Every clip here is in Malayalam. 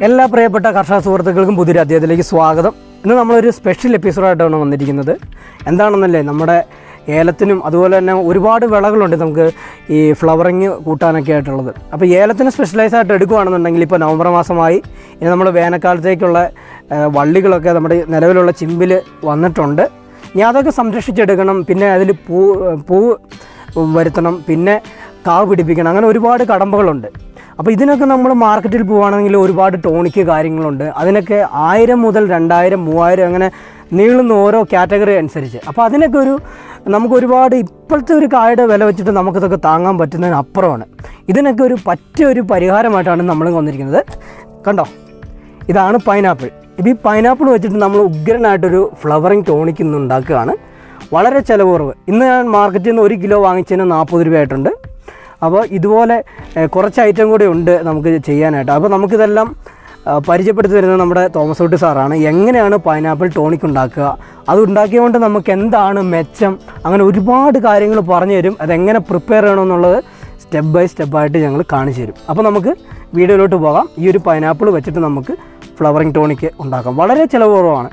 എല്ലാ പ്രിയപ്പെട്ട കർഷക സുഹൃത്തുക്കൾക്കും പുതിയൊരു അധ്യായത്തിലേക്ക് സ്വാഗതം ഇന്ന് നമ്മളൊരു സ്പെഷ്യൽ എപ്പിസോഡായിട്ടാണ് വന്നിരിക്കുന്നത് എന്താണെന്നല്ലേ നമ്മുടെ ഏലത്തിനും അതുപോലെ തന്നെ ഒരുപാട് വിളകളുണ്ട് നമുക്ക് ഈ ഫ്ലവറിങ് കൂട്ടാനൊക്കെ ആയിട്ടുള്ളത് അപ്പോൾ ഏലത്തിന് സ്പെഷ്യലൈസ് ആയിട്ട് എടുക്കുകയാണെന്നുണ്ടെങ്കിൽ ഇപ്പോൾ നവംബർ മാസമായി ഇനി നമ്മൾ വേനൽക്കാലത്തേക്കുള്ള ആ, വള്ളികളൊക്കെ നമ്മുടെ നിലവിലുള്ള ചിമ്പിൽ വന്നിട്ടുണ്ട് ഇനി അതൊക്കെ സംരക്ഷിച്ചെടുക്കണം പിന്നെ അതിൽ പൂ പൂ വരുത്തണം പിന്നെ കാവ് പിടിപ്പിക്കണം അങ്ങനെ ഒരുപാട് കടമ്പകളുണ്ട് അപ്പോൾ ഇതിനൊക്കെ നമ്മൾ മാർക്കറ്റിൽ പോവുകയാണെങ്കിൽ ഒരുപാട് ടോണിക്ക് കാര്യങ്ങളുണ്ട് അതിനൊക്കെ ആയിരം മുതൽ രണ്ടായിരം മൂവായിരം അങ്ങനെ നീളുന്ന ഓരോ കാറ്റഗറി അനുസരിച്ച് അപ്പോൾ അതിനൊക്കെ ഒരു നമുക്ക് ഒരുപാട് ഇപ്പോഴത്തെ ഒരു കായുടെ വില വെച്ചിട്ട് നമുക്കിതൊക്കെ താങ്ങാൻ പറ്റുന്നതിന് അപ്പുറമാണ് ഇതിനൊക്കെ ഒരു പറ്റിയ ഒരു പരിഹാരമായിട്ടാണ് നമ്മൾ വന്നിരിക്കുന്നത് കണ്ടോ ഇതാണ് പൈനാപ്പിൾ ഇപ്പോൾ ഈ പൈനാപ്പിൾ വെച്ചിട്ട് നമ്മൾ ഉഗ്രനായിട്ടൊരു ഫ്ലവറിങ് ടോണിക് ഇന്ന് ഉണ്ടാക്കുകയാണ് വളരെ ചിലവ് കുറവ് ഇന്ന് ഞാൻ മാർക്കറ്റിൽ നിന്ന് ഒരു കിലോ വാങ്ങിച്ചതിന് നാൽപ്പത് രൂപയായിട്ടുണ്ട് അപ്പോൾ ഇതുപോലെ ഏഹ്, കുറച്ച് ഐറ്റം കൂടി ഉണ്ട് നമുക്ക് ചെയ്യാനായിട്ട് അപ്പോൾ നമുക്കിതെല്ലാം ആ, പരിചയപ്പെടുത്തി തരുന്നത് നമ്മുടെ തോമസ് കുട്ടി സാറാണ് എങ്ങനെയാണ് പൈനാപ്പിൾ ടോണിക് ഉണ്ടാക്കുക അത് ഉണ്ടാക്കിയതുകൊണ്ട് നമുക്ക് എന്താണ് മെച്ചം അങ്ങനെ ഒരുപാട് കാര്യങ്ങൾ പറഞ്ഞു തരും അതെങ്ങനെ പ്രിപ്പയർ ചെയ്യണമെന്നുള്ളത് സ്റ്റെപ്പ് ബൈ സ്റ്റെപ്പായിട്ട് ഞങ്ങൾ കാണിച്ചു തരും അപ്പോൾ നമുക്ക് വീഡിയോയിലോട്ട് പോകാം ഈ ഒരു പൈനാപ്പിൾ വെച്ചിട്ട് നമുക്ക് ഫ്ലവറിങ് ടോണിക്ക് ഉണ്ടാക്കാം വളരെ ചിലവ് കുറവാണ്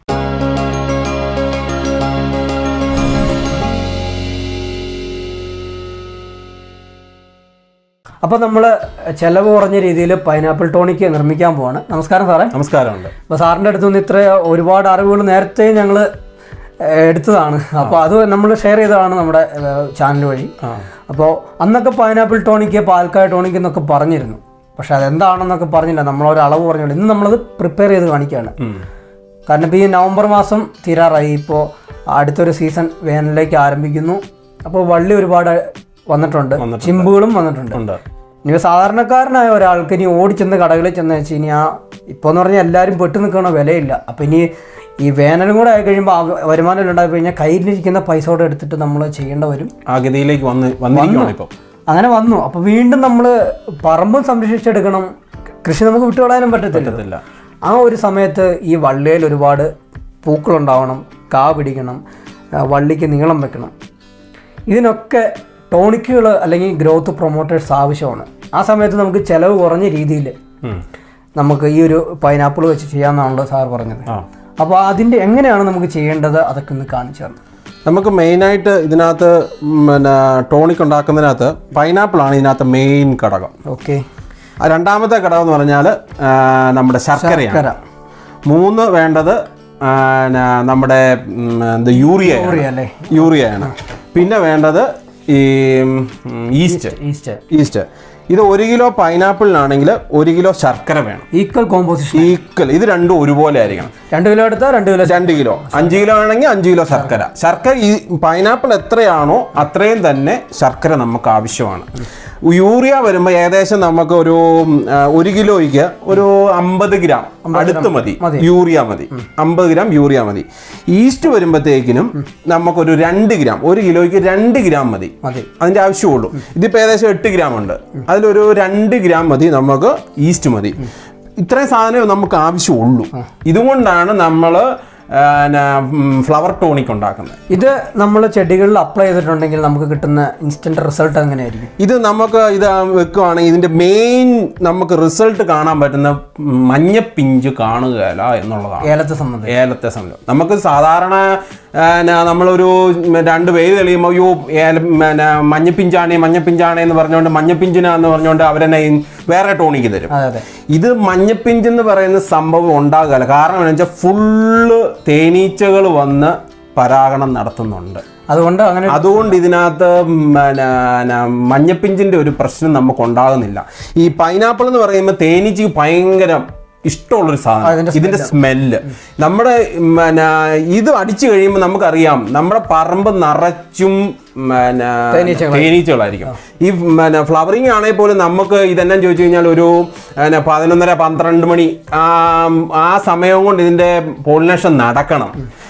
അപ്പോൾ നമ്മൾ ചിലവ് കുറഞ്ഞ രീതിയിൽ പൈനാപ്പിൾ ടോണിക്ക് നിർമ്മിക്കാൻ പോവാണ് നമസ്കാരം സാറേ നമസ്കാരമുണ്ട് അപ്പോൾ സാറിൻ്റെ അടുത്ത് നിന്ന് ഇത്ര ഒരുപാട് അറിവുകൾ നേരത്തെ ഞങ്ങൾ എടുത്തതാണ് അപ്പോൾ അത് നമ്മൾ ഷെയർ ചെയ്തതാണ് നമ്മുടെ ചാനൽ വഴി അപ്പോൾ അന്നൊക്കെ പൈനാപ്പിൾ ടോണിക്ക് പാൽക്കായ ടോണിക്ക് എന്നൊക്കെ പറഞ്ഞിരുന്നു പക്ഷെ അതെന്താണെന്നൊക്കെ പറഞ്ഞില്ല നമ്മളൊരു അളവ് പറഞ്ഞില്ല ഇന്ന് നമ്മളത് പ്രിപ്പയർ ചെയ്ത് കാണിക്കുകയാണ് കാരണം ഇപ്പോൾ ഈ നവംബർ മാസം തീരാറായി ഇപ്പോൾ അടുത്തൊരു സീസൺ വേനലിലേക്ക് ആരംഭിക്കുന്നു അപ്പോൾ വള്ളി ഒരുപാട് വന്നിട്ടുണ്ട് ചിമ്പുകളും വന്നിട്ടുണ്ട് ഉണ്ട് ഇനി സാധാരണക്കാരനായ ഒരാൾക്ക് ഇനി ഓടിച്ചെന്ന് കടകളിൽ ചെന്ന് വെച്ച് ഇനി ആ ഇപ്പോൾ എന്ന് പറഞ്ഞാൽ എല്ലാവരും പെട്ട് നിൽക്കണ വിലയില്ല അപ്പം ഇനി ഈ വേനലും കൂടെ ആയി കഴിയുമ്പോൾ ആ വരുമാനം ഉണ്ടായി കഴിഞ്ഞാൽ കയ്യിലിരിക്കുന്ന പൈസ കൂടെ എടുത്തിട്ട് നമ്മൾ ചെയ്യേണ്ട വരും ആ ഗതിയിലേക്ക് വന്ന് വന്നിരിക്കുകയാണ് ഇപ്പം അങ്ങനെ വന്നു അപ്പോൾ വീണ്ടും നമ്മൾ പറമ്പും സംരക്ഷിച്ചെടുക്കണം കൃഷി നമുക്ക് വിട്ടുകളയാനും പറ്റത്തില്ല പറ്റത്തില്ല ആ ഒരു സമയത്ത് ഈ വള്ളിയിൽ ഒരുപാട് പൂക്കളുണ്ടാവണം കാ പിടിക്കണം ആ, വള്ളിക്ക് നീളം വെക്കണം ഇതിനൊക്കെ ടോണിക്കുകൾ അല്ലെങ്കിൽ ഗ്രോത്ത് പ്രൊമോട്ടേഴ്സ് ആവശ്യമാണ് ആ സമയത്ത് നമുക്ക് ചിലവ് കുറഞ്ഞ രീതിയിൽ ഉം. നമുക്ക് ഈ ഒരു പൈനാപ്പിൾ വെച്ച് ചെയ്യാമെന്നാണല്ലോ സാർ പറഞ്ഞത് ആ അപ്പോൾ അതിൻ്റെ എങ്ങനെയാണ് നമുക്ക് ചെയ്യേണ്ടത് അതൊക്കെ ഒന്ന് കാണിച്ചു തരണം നമുക്ക് മെയിനായിട്ട് ഇതിനകത്ത് ഉം, പിന്നെ ടോണിക് ഉണ്ടാക്കുന്നതിനകത്ത് പൈനാപ്പിൾ ആണ് ഇതിനകത്ത് മെയിൻ ഘടകം ഓക്കെ ആ രണ്ടാമത്തെ ഘടകം എന്ന് പറഞ്ഞാൽ ആ, നമ്മുടെ ശർക്കരയാണ് ശർക്കര മൂന്ന് വേണ്ടത് ആ, ന- നമ്മുടെ ഉം, എന്ത് യൂറിയ അല്ലേ യൂറിയയാണ് പിന്നെ വേണ്ടത് ഈ ഉം, ഈസ്റ്റ് ഈസ്റ്റ് ഈസ്റ്റ് ഇത് ഒരു കിലോ പൈനാപ്പിളിനാണെങ്കിൽ ഒരു കിലോ ശർക്കര വേണം ഈക്വൽ കോമ്പോസിഷൻ ഈക്വൽ ഇത് രണ്ടും ഒരുപോലെ ആയിരിക്കണം രണ്ട് കിലോ എടുത്താൽ രണ്ട് കിലോ രണ്ട് കിലോ അഞ്ച് കിലോ ആണെങ്കിൽ അഞ്ച് കിലോ ശർക്കര ശർക്കര ഈ പൈനാപ്പിൾ എത്രയാണോ അത്രയും തന്നെ ശർക്കര നമുക്ക് ആവശ്യമാണ് യൂറിയ വരുമ്പോൾ ഏകദേശം നമുക്ക് ഒരു ഉം, ആ, ഒരു കിലോയ്ക്ക് ഒരു അമ്പത് ഗ്രാം അടുത്ത് മതി യൂറിയ മതി അമ്പത് ഗ്രാം യൂറിയ മതി ഈസ്റ്റ് വരുമ്പോഴത്തേക്കിനും നമുക്കൊരു രണ്ട് ഗ്രാം ഒരു കിലോയ്ക്ക് രണ്ട് ഗ്രാം മതി മതി അതിന്റെ ആവശ്യമുള്ളൂ ഇതിപ്പോൾ ഏകദേശം എട്ട് ഗ്രാം ഉണ്ട് അതിലൊരു രണ്ട് ഗ്രാം മതി നമുക്ക് ഈസ്റ്റ് മതി ഇത്രയും സാധനമേ നമുക്ക് ആവശ്യമുള്ളൂ ഇതുകൊണ്ടാണ് നമ്മൾ ഫ്ലവർ ടോണിക് ഉണ്ടാക്കുന്നത് ഇത് നമ്മൾ ചെടികളിൽ അപ്ലൈ ചെയ്തിട്ടുണ്ടെങ്കിൽ നമുക്ക് കിട്ടുന്ന ഇൻസ്റ്റന്റ് റിസൾട്ട് എങ്ങനെയായിരിക്കും ഇത് നമുക്ക് ഇത് വെക്കുവാണെങ്കിൽ ഇതിന്റെ മെയിൻ നമുക്ക് റിസൾട്ട് കാണാൻ പറ്റുന്ന മഞ്ഞപ്പിഞ്ച് കാണുകയല്ല എന്നുള്ളതാണ് ഏലത്തെ സംബന്ധിച്ച് ഏലത്തെ സംബന്ധം നമുക്ക് സാധാരണ ആ, ന- നമ്മളൊരു രണ്ട് പേര് തെളിയുമ്പോൾ അയ്യോ ഏല പിന്നെ മഞ്ഞപ്പിഞ്ചാണേ മഞ്ഞപ്പിഞ്ചാണേ എന്ന് പറഞ്ഞുകൊണ്ട് മഞ്ഞപ്പിഞ്ചിനാന്ന് പറഞ്ഞുകൊണ്ട് അവരെന്നെ ഈ വേറെ ടോണിക്ക് തരും അതെ അതെ ഇത് മഞ്ഞപ്പിഞ്ച് എന്ന് പറയുന്ന സംഭവം ഉണ്ടാകുകയല്ല കാരണം എന്ന് വെച്ചാൽ ഫുള്ള് തേനീച്ചകൾ വന്ന് പരാഗണം നടത്തുന്നുണ്ട് അതുകൊണ്ട് അങ്ങനെ അതുകൊണ്ട് ഇതിനകത്ത് പിന്നെ മഞ്ഞപ്പിഞ്ചിന്റെ ഒരു പ്രശ്നം നമുക്ക് ഉണ്ടാകുന്നില്ല ഈ പൈനാപ്പിൾ എന്ന് പറയുമ്പോൾ തേനീച്ചക്ക് ഭയങ്കര ഇഷ്ടമുള്ളൊരു സാധനം ഇതിന്റെ സ്മെല്ല് നമ്മുടെ പിന്നെ ഇത് അടിച്ചു കഴിയുമ്പോൾ നമുക്കറിയാം നമ്മുടെ പറമ്പ് നിറച്ചും പിന്നെ തേനീച്ചകളായിരിക്കും ഈ പിന്നെ ഫ്ലവറിങ് ആണെങ്കിൽ പോലും നമുക്ക് ഇതെല്ലാം ചോദിച്ചു കഴിഞ്ഞാൽ ഒരു പിന്നെ പതിനൊന്നര പന്ത്രണ്ട് മണി ആ ആ സമയം കൊണ്ട് ഇതിന്റെ പോളിനേഷൻ നടക്കണം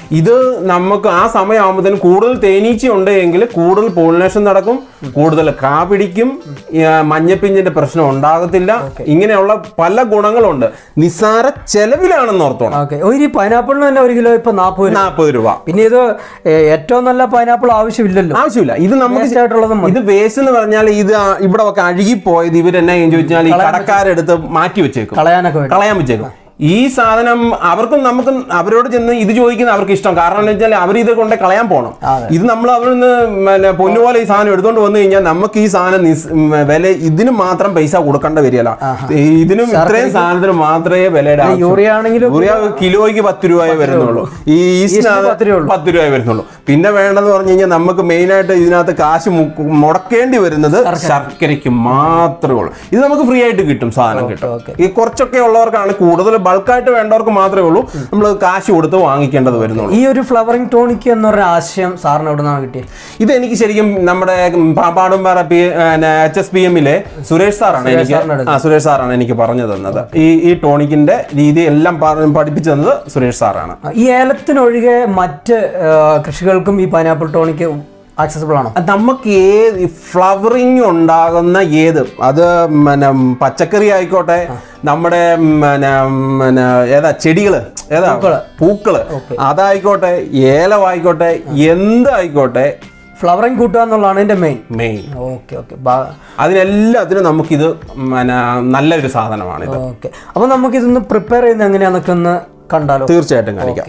ഇത് നമുക്ക് ആ സമയമാകുമ്പോഴത്തേനും കൂടുതൽ തേനീച്ച ഉണ്ട് എങ്കിൽ കൂടുതൽ പോളിനേഷൻ നടക്കും കൂടുതൽ കാ പിടിക്കും ആ, മഞ്ഞപ്പിഞ്ചിന്റെ പ്രശ്നം ഉണ്ടാകത്തില്ല ഇങ്ങനെയുള്ള പല ഗുണങ്ങളുണ്ട് നിസ്സാര ചെലവിലാണെന്ന് ഓർത്തോണം ഓക്കെ ഒരു പൈനാപ്പിളിന് തന്നെ ഒരു കിലോ ഇപ്പൊ നാൽപ്പത് രൂപ നാൽപ്പത് രൂപ പിന്നെ ഇത് ഏ, ഏറ്റവും നല്ല പൈനാപ്പിൾ ആവശ്യമില്ലല്ലോ ആവശ്യമില്ല ഇത് നമുക്ക് Waste ആയിട്ടുള്ളത് മതി. ഇത് വേസ്റ്റ് എന്ന് പറഞ്ഞാൽ ഇത് ആ- ഇവിടെ ഒക്കെ അഴുകിപ്പോയത് ഇവരെന്നാ ചോദിച്ചാൽ ഈ കടക്കാരെടുത്ത് മാറ്റി വെച്ചേക്കും കളയാനൊക്കെ വേണ്ടി കളയാൻ വെച്ചേക്കും ഈ സാധനം അവർക്കും നമുക്കും അവരോട് ചെന്ന് ഇത് ചോദിക്കുന്ന അവർക്ക് ഇഷ്ടം കാരണം എന്ന് വെച്ചാൽ അവർ ഇത് കൊണ്ട് കളയാൻ പോകണം അതെ. ഇത് നമ്മൾ അവരിൽ നിന്ന് പിന്നെ പൊന്നുപോലെ ഈ സാധനം എടുത്തോണ്ട് വന്നു കഴിഞ്ഞാൽ നമുക്ക് ഈ സാധനം നിസ്- ഉം, വില ഇതിന് മാത്രം പൈസ കൊടുക്കേണ്ട വരികയല്ല ഇതിനും ഇത്രയും സാധനത്തിന് മാത്രമേ വിലയുടെ ആവശ്യം യൂറിയ ആണെങ്കിലും യൂറിയ കിലോയ്ക്ക് പത്ത് രൂപയെ വരുന്നുള്ളൂ ഈ ഈസ്റ്റിന് പത്ത് രൂപയേ ഉള്ളൂ. പത്ത് രൂപയെ വരുന്നുള്ളൂ പിന്നെ വേണ്ടെന്ന് പറഞ്ഞു കഴിഞ്ഞാൽ നമുക്ക് മെയിൻ ആയിട്ട് ഇതിനകത്ത് കാശ് മു- മുടക്കേണ്ടി വരുന്നത് ശർക്കരയ്ക്ക് മാത്രമേ ഉള്ളൂ ഇത് നമുക്ക് ഫ്രീ ആയിട്ട് കിട്ടും സാധനം കിട്ടും ഓക്കെ. ഈ കുറച്ചൊക്കെ ഉള്ളവർക്കാണ് കൂടുതൽ ബൾക്കായിട്ട് വേണ്ടവർക്ക് മാത്രമേ ഉള്ളൂ നമ്മൾ കാശ് കൊടുത്ത് വാങ്ങിക്കേണ്ടത് വരുന്നുള്ളൂ ഈ ഒരു ഫ്ലവറിംഗ് ടോണിക് എന്ന് പറഞ്ഞ ആശയം സാറിന് എവിടെ നിന്നാണ് കിട്ടിയത് ഇത് എനിക്ക് ശരിക്കും നമ്മുടെ Pampadumpara P H S P എമ്മിലെ സുരേഷ് സാറാണ് എനിക്ക് സാറിന്റെ ആ സുരേഷ് സാറാണ് എനിക്ക് പറഞ്ഞു തന്നത് ഈ ഈ ടോണിക്കിന്റെ രീതി എല്ലാം പറ- പഠിപ്പിച്ചു തന്നത് സുരേഷ് സാറാണ് ഈ ഏലത്തിനൊഴികെ മറ്റ് ആ, കൃഷികൾക്കും ഈ പൈനാപ്പിൾ ടോണിക്ക് ആക്സസിബിൾ ആണോ നമുക്ക് ഏത് ഫ്ലവറിങ് ഉണ്ടാകുന്ന ഏത് അത് പിന്നെ പച്ചക്കറി ആയിക്കോട്ടെ നമ്മുടെ പിന്നെ പിന്നെ ഏതാ ചെടികള് ഏതാ പൂക്കള്. പൂക്കള് അതായിക്കോട്ടെ ഏലമായിക്കോട്ടെ എന്തായിക്കോട്ടെ ഫ്ലവറിംഗ് കൂട്ടുക എന്നുള്ളതാണ് ഇതിന്റെ മെയിൻ മെയിൻ ഓക്കെ ഓക്കെ അതിനെല്ലാത്തിനും നമുക്കിത് പിന്നെ നല്ലൊരു സാധനമാണിത് ഓക്കെ അപ്പൊ നമുക്ക് ഇതൊന്ന് പ്രിപ്പയർ ചെയ്യുന്നത് എങ്ങനെയാന്നൊക്കെ ഒന്ന് കണ്ടാലോ തീർച്ചയായിട്ടും കാണിക്കാം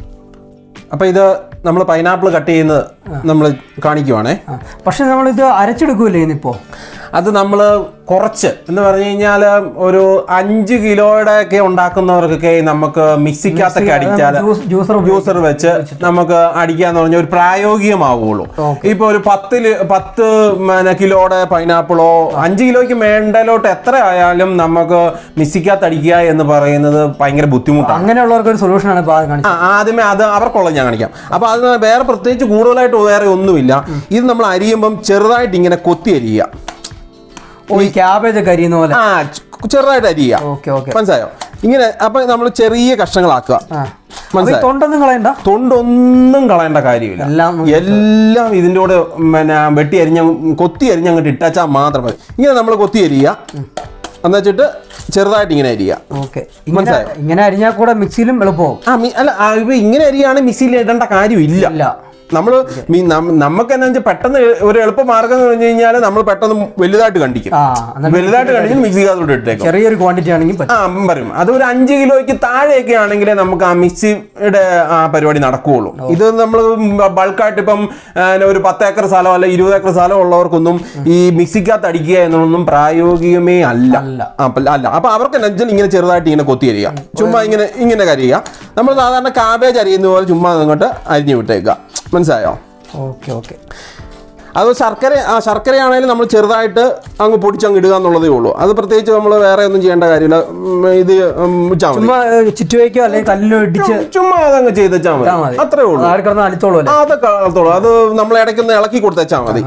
അപ്പൊ ഇത് നമ്മൾ പൈനാപ്പിൾ കട്ട് ചെയ്യുന്നത് നമ്മൾ കാണിക്കുവാണേ ആ. പക്ഷെ നമ്മളിത് അരച്ചെടുക്കൂലേ ഇന്നിപ്പോ അത് നമ്മൾ കുറച്ച് എന്ന് പറഞ്ഞു കഴിഞ്ഞാൽ ഒരു അഞ്ച് കിലോയുടെ ഒക്കെ ഉണ്ടാക്കുന്നവർക്കൊക്കെ നമുക്ക് മിക്സിക്കകത്തൊക്കെ അടിച്ചാൽ ജ്യൂസ് ജ്യൂസർ ജ്യൂസർ വെച്ച് നമുക്ക് അടിക്കാന്ന് പറഞ്ഞാൽ ഒരു പ്രായോഗികമാവുള്ളൂ ഇപ്പൊ ഒരു പത്ത് ലി- പത്ത് പിന്നെ കിലോയുടെ പൈനാപ്പിളോ അഞ്ച് കിലോയ്ക്ക് മേണ്ടലോട്ട് എത്ര ആയാലും നമുക്ക് മിക്സിക്കകത്ത് അടിക്കുക എന്ന് പറയുന്നത് ഭയങ്കര ബുദ്ധിമുട്ടാണ് അങ്ങനെയുള്ളവർക്ക് ഒരു സൊല്യൂഷൻ ആണ് ഇപ്പൊ ആദ്യം കാണിച്ചത് ആ ആദ്യമേ അത് അവർക്കുള്ള ഞാൻ കാണിക്കാം അപ്പൊ അത് വേറെ പ്രത്യേകിച്ച് കൂടുതലായിട്ട് വേറെ ഒന്നുമില്ല ഇത് നമ്മൾ അരിയുമ്പം ചെറുതായിട്ട് ഇങ്ങനെ കൊത്തി അരിയുക ഓ ഈ ക്യാബേജ് ഒക്കെ അരിയുന്ന പോലെ ആ ചെ- ചെറുതായിട്ട് അരിയുക ഓക്കെ ഓക്കെ മനസ്സിലായോ ഇങ്ങനെ അപ്പൊ നമ്മൾ ചെറിയ കഷ്ണങ്ങളാക്കുക ആ അപ്പൊ ഈ മനസ്സിലായോ തൊണ്ടൊന്നും കളയണ്ട തൊണ്ടൊന്നും കളയേണ്ട കാര്യമില്ല എല്ലാം എല്ലാം ഇതിൻ്റെ കൂടെ പിന്നെ വെട്ടി അരിഞ്ഞ കൊത്തി അരിഞ്ഞ് അങ്ങോട്ട് ഇട്ടാച്ചാൽ മാത്രം മതി ഇങ്ങനെ നമ്മൾ കൊത്തി അരിയുക എന്ന് വെച്ചിട്ട് ചെറുതായിട്ട് ഇങ്ങനെ അരിയുക ഓക്കെ ഇങ്ങനെ ഇങ്ങനെ അരിഞ്ഞാൽ കൂടെ മിക്സിയിലും എളുപ്പമാവും ആ മി- അല്ല ആ, ഇപ്പൊ ഇങ്ങനെ അരിയാണ് മിക്സിയിൽ ഇടേണ്ട കാര്യമില്ല ഇല്ല നമ്മൾ നമുക്ക് എന്നാ വെച്ചാൽ പെട്ടെന്ന് ഒരു എളുപ്പ മാർഗം എന്ന് പറഞ്ഞു കഴിഞ്ഞാൽ നമ്മൾ പെട്ടെന്ന് വലുതായിട്ട് കണ്ടിക്കും ആ എന്നിട്ട് വലുതായിട്ട് കണ്ടിച്ച് മിക്സിക്കകത്തോട്ട് ഇട്ടേക്കും ചെറിയൊരു ക്വാണ്ടിറ്റി ആണെങ്കിൽ പറ്റും ആ പറയും അത് ഒരു അഞ്ച് കിലോയ്ക്ക് താഴെയൊക്കെ ആണെങ്കിലേ നമുക്ക് ആ മിക്സിയുടെ ആ പരിപാടി നടക്കുകയുള്ളൂ ഇത് നമ്മൾ ബൾക്കായിട്ട് ഇപ്പം ആ, ഒരു പത്ത് ഏക്കർ സ്ഥലം അല്ല ഇരുപത് ഏക്കർ സ്ഥലം ഉള്ളവർക്കൊന്നും ഈ മിക്സിക്കകത്ത് അടിക്കുക എന്നുള്ളതൊന്നും പ്രായോഗികമേ അല്ല അല്ല. ആ, അപ്പ- അല്ല അപ്പൊ അവർക്ക് എന്താ വെച്ചാൽ ഇങ്ങനെ ചെറുതായിട്ട് ഇങ്ങനെ കൊത്തി അരിയുക ചുമ്മാ ഇങ്ങനെ ഇങ്ങനെ കരിയുക നമ്മൾ സാധാരണ കാബേജ് അരിയുന്ന പോലെ ചുമ്മാ അങ്ങോട്ട് അരിഞ്ഞു വിട്ടേക്കുക മനസ്സിലായോ ഓക്കെ ഓക്കെ അത് ശർക്കര ആ ശർക്കരയാണെങ്കിലും നമ്മൾ ചെറുതായിട്ട് അങ്ങ് പൊടിച്ചങ്ങ് ഇടുക എന്നുള്ളതേ ഉള്ളൂ അത് പ്രത്യേകിച്ച് നമ്മൾ വേറെ ഒന്നും ചെയ്യേണ്ട കാര്യമില്ല ഉം, ഇത് ഉം, ഇട്ടാ മതി ചുമ്മാ ഏ, ചുറ്റുവയ്ക്കോ അല്ലെങ്കിൽ കല്ലിലോ ഇടിച്ച് ചുമ്മാ അതങ്ങ് ചെയ്തേച്ചാ ഇട്ടാ മതി മതി അത്രേ ഉള്ളൂ ആടെ കിടന്ന് അലിത്തോളൂ അല്ലേ ആ, അതൊക്കെ അളത്തോളൂ അത് നമ്മൾ ഇടയ്ക്കൊന്ന് ഇളക്കി കൊടുത്തേച്ചാ മതി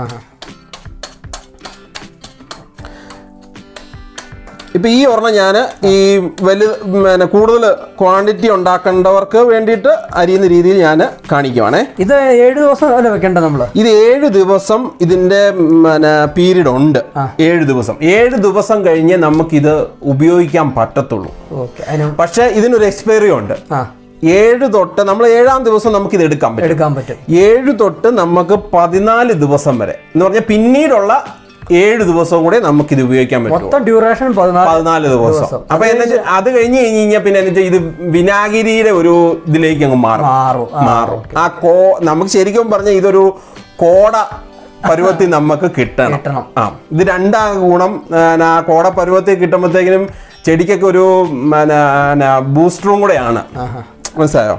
ഇപ്പൊ ഈ ഒരെണ്ണം ഞാൻ ഈ വലു പിന്നെ കൂടുതൽ ക്വാണ്ടിറ്റി ഉണ്ടാക്കേണ്ടവർക്ക് വേണ്ടിയിട്ട് അരിയുന്ന രീതിയിൽ ഞാൻ കാണിക്കുവാണേ ഇത് ഏഴ് ദിവസം അല്ലേ വെക്കണ്ട നമ്മള് ഇത് ഏഴ് ദിവസം ഇതിന്റെ പിന്നെ പീരീഡ് ഉണ്ട് ഏഴ് ദിവസം ഏഴ് ദിവസം കഴിഞ്ഞ് നമുക്കിത് ഉപയോഗിക്കാൻ പറ്റത്തുള്ളൂ ഓക്കെ അതിന് പക്ഷേ ഇതിനൊരു എക്സ്പയറി ഉണ്ട് ആ ഏഴ് തൊട്ട് നമ്മൾ ഏഴാം ദിവസം നമുക്ക് ഇത് എടുക്കാൻ പറ്റും എടുക്കാൻ പറ്റും ഏഴ് തൊട്ട് നമുക്ക് പതിനാല് ദിവസം വരെ എന്ന് പറഞ്ഞാൽ പിന്നീടുള്ള ഏഴ് ദിവസവും കൂടെ നമുക്ക് ഇത് ഉപയോഗിക്കാൻ പറ്റും മൊത്തം ഡ്യൂറേഷൻ പതിനാല് പതിനാല് ദിവസം അപ്പൊ എന്താ വെച്ചാ അത് കഴിഞ്ഞ് കഴിഞ്ഞ് കഴിഞ്ഞാൽ പിന്നെ എന്താ വെച്ചാൽ ഇത് വിനാഗിരിയുടെ ഒരു ഇതിലേക്ക് അങ്ങ് മാറും മാറും ആ, മാറും ആ കോ നമുക്ക് ശരിക്കും പറഞ്ഞ ഇതൊരു കോട പരുവത്തിൽ നമുക്ക് കിട്ടണം കിട്ടണം ആ ഇത് രണ്ടാ ഗുണം ആ കോട പരുവത്തിൽ കിട്ടുമ്പോഴത്തേക്കിനും ചെടിക്കൊക്കെ ഒരു ബൂസ്റ്ററും കൂടെയാണ് ആഹാ. മനസ്സിലായോ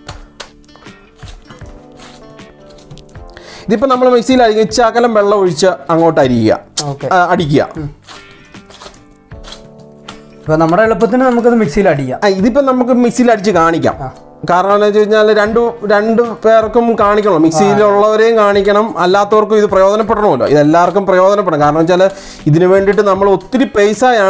ഇതിപ്പോ നമ്മൾ മിക്സിയിൽ അരിക്കുക ഇച്ചാക്കലം വെള്ളം ഒഴിച്ച് അങ്ങോട്ട് അരിയുക ഓക്കെ ആ, അടിക്കുക ഇപ്പൊ നമ്മുടെ എളുപ്പത്തിന് നമുക്കത് മിക്സിയിൽ അടിക്കാം ആ, ഇതിപ്പോ നമുക്ക് മിക്സിയിൽ അടിച്ച് കാണിക്കാം കാരണം എന്ന് വെച്ച് കഴിഞ്ഞാൽ രണ്ടു രണ്ടു പേർക്കും കാണിക്കണം മിക്സിയിലുള്ളവരെയും കാണിക്കണം അല്ലാത്തവർക്കും ഇത് പ്രയോജനപ്പെടണമല്ലോ ഇത് എല്ലാവർക്കും പ്രയോജനപ്പെടണം കാരണം വെച്ചാൽ ഇതിന് വേണ്ടിയിട്ട് നമ്മൾ ഒത്തിരി പൈസയാണ്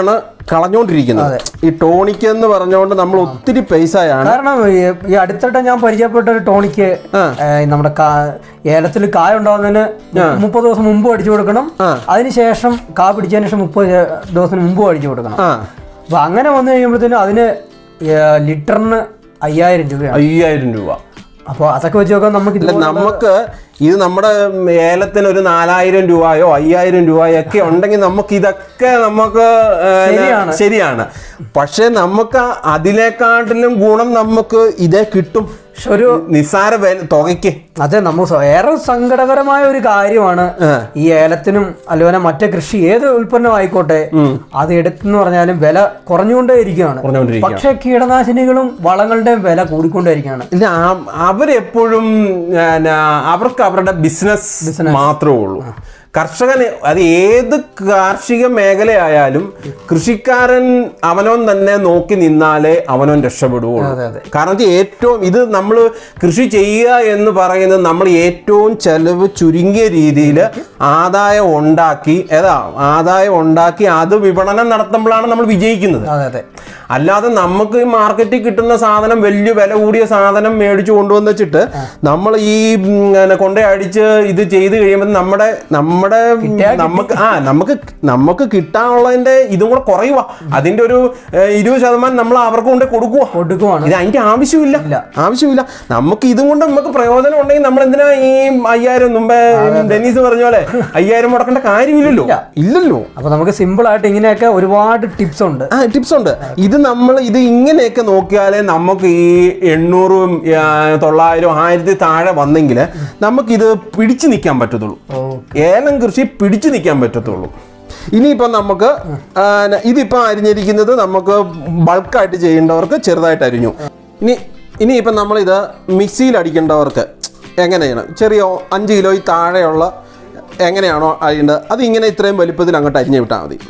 കളഞ്ഞോണ്ടിരിക്കുന്നത് ഈ ടോണിക്ക് എന്ന് പറഞ്ഞുകൊണ്ട് നമ്മൾ ഒത്തിരി പൈസയാണ് കാരണം ഈ- ഈ അടുത്തിടെ ഞാൻ പരിചയപ്പെട്ട ഒരു ടോണിക്ക് ഏഹ്, നമ്മുടെ ഏലത്തിൽ കായ ഉണ്ടാവുന്നതിന് മുപ്പത് ദിവസം മുമ്പ് അടിച്ചു കൊടുക്കണം അതിനുശേഷം കാ പിടിച്ചതിന് ശേഷം മുപ്പത് ദിവസത്തിന് മുമ്പ് അടിച്ചു കൊടുക്കണം ആ അപ്പൊ അങ്ങനെ വന്നു കഴിയുമ്പോഴത്തേനും അതിന് ഏഹ്, ലിറ്ററിന് അയ്യായിരം രൂപയാണ് അയ്യായിരം രൂപ അപ്പോൾ അതൊക്കെ വെച്ച് നോക്കാൻ നമുക്ക് അല്ല നമുക്ക് ഇത് നമ്മുടെ ഏലത്തിന് ഒരു നാലായിരം രൂപയോ അയ്യായിരം രൂപയോ ഒക്കെ ഉണ്ടെങ്കിൽ നമുക്ക് ഇതൊക്കെ നമുക്ക് ഏ, ശരിയാണ്. ശരിയാണ് പക്ഷെ നമുക്ക് അതിനെക്കാട്ടിലും ഗുണം നമുക്ക് ഇതേ കിട്ടും പക്ഷെ ഒരു നിസ്സാര വില തുകയ്ക്ക് അതെ നമ്മൾ സ- ഏറെ സങ്കടകരമായ ഒരു കാര്യമാണ് ഈ ഏലത്തിനും അതുപോലെ മറ്റേ കൃഷി ഏത് ഉൽപ്പന്നം ആയിക്കോട്ടെ അത് എടുത്തെന്ന് പറഞ്ഞാലും വില കുറഞ്ഞുകൊണ്ടേ ഇരിക്കുകയാണ് കുറഞ്ഞുകൊണ്ടിരിക്കുക പക്ഷെ കീടനാശിനികളും വളങ്ങളുടെയും വില കൂടിക്കൊണ്ടേയിരിക്കുകയാണ് ഇല്ല ആ- അവരെപ്പോഴും പിന്നെ, അവർക്ക് അവരുടെ ബിസിനസ് മാത്രമേ ഉള്ളൂ കർഷകന് അത് ഏത് കാർഷിക മേഖലയായാലും കൃഷിക്കാരൻ അവനവൻ തന്നെ നോക്കി നിന്നാലേ അവനവൻ രക്ഷപ്പെടുകയുള്ളൂ അതെ അതെ കാരണം വെച്ചാൽ ഏറ്റവും ഇത് നമ്മൾ കൃഷി ചെയ്യുക എന്ന് പറയുന്നത് നമ്മൾ ഏറ്റവും ചെലവ് ചുരുങ്ങിയ രീതിയിൽ ആദായം ഉണ്ടാക്കി ഏതാ ആദായം ഉണ്ടാക്കി അത് വിപണനം നടത്തുമ്പോഴാണ് നമ്മൾ വിജയിക്കുന്നത് അതെ അതെ അല്ലാതെ നമുക്ക് ഈ മാർക്കറ്റിൽ കിട്ടുന്ന സാധനം വലിയ വില കൂടിയ സാധനം മേടിച്ചു കൊണ്ടുവന്ന് വെച്ചിട്ട് നമ്മൾ ഈ ഉം, പിന്നെ കൊണ്ടേ അടിച്ച് ഇത് ചെയ്ത് കഴിയുമ്പോൾ നമ്മുടെ നമ്മുടെ നമുക്ക് ആ നമുക്ക് നമുക്ക് കിട്ടാനുള്ളതിന്റെ ഇതും കൂടെ കുറയുക അതിന്റെ ഒരു ഏഹ്, ഇരുപത് ശതമാനം നമ്മൾ അവർക്ക് കൊണ്ട് കൊടുക്കുക കൊടുക്കുവാണ് ഇത് അതിന്റെ ആവശ്യമില്ല ആവശ്യമില്ല നമുക്ക് ഇതും കൊണ്ട് നമുക്ക് പ്രയോജനം ഉണ്ടെങ്കിൽ നമ്മൾ എന്തിനാ ഈ അയ്യായിരം മുമ്പേ ഡെന്നീസ് പറഞ്ഞ പോലെ അയ്യായിരം മുടക്കേണ്ട കാര്യമില്ലല്ലോ ഇല്ലല്ലോ അപ്പൊ നമുക്ക് സിമ്പിൾ ആയിട്ട് ഇങ്ങനെയൊക്കെ ഒരുപാട് ടിപ്സ് ഉണ്ട് ആ ടിപ്സ് ഉണ്ട് ഇത് നമ്മൾ ഇത് ഇങ്ങനെയൊക്കെ നോക്കിയാലേ നമുക്ക് ഈ എണ്ണൂറും ആ, തൊള്ളായിരം ആയിരത്തി താഴെ വന്നെങ്കിൽ നമുക്കിത് പിടിച്ചു നിൽക്കാൻ പറ്റത്തുള്ളൂ ഏലം കൃഷി പിടിച്ചു നിൽക്കാൻ പറ്റത്തുള്ളൂ ഇനിയിപ്പം നമുക്ക് ആ, ഇതിപ്പം അരിഞ്ഞിരിക്കുന്നത് നമുക്ക് ബൾക്കായിട്ട് ചെയ്യേണ്ടവർക്ക് ചെറുതായിട്ട് അരിഞ്ഞു ഇനി ഇനിയിപ്പം നമ്മളിത് മിക്സിയിൽ അടിക്കേണ്ടവർക്ക് എങ്ങനെയാണ് ചെറിയ അഞ്ച് കിലോയിൽ താഴെയുള്ള എങ്ങനെയാണോ അരിയേണ്ടത് അത് ഇങ്ങനെ ഇത്രയും വലിപ്പത്തിൽ അങ്ങോട്ട് അരിഞ്ഞു വിട്ടാൽ മതി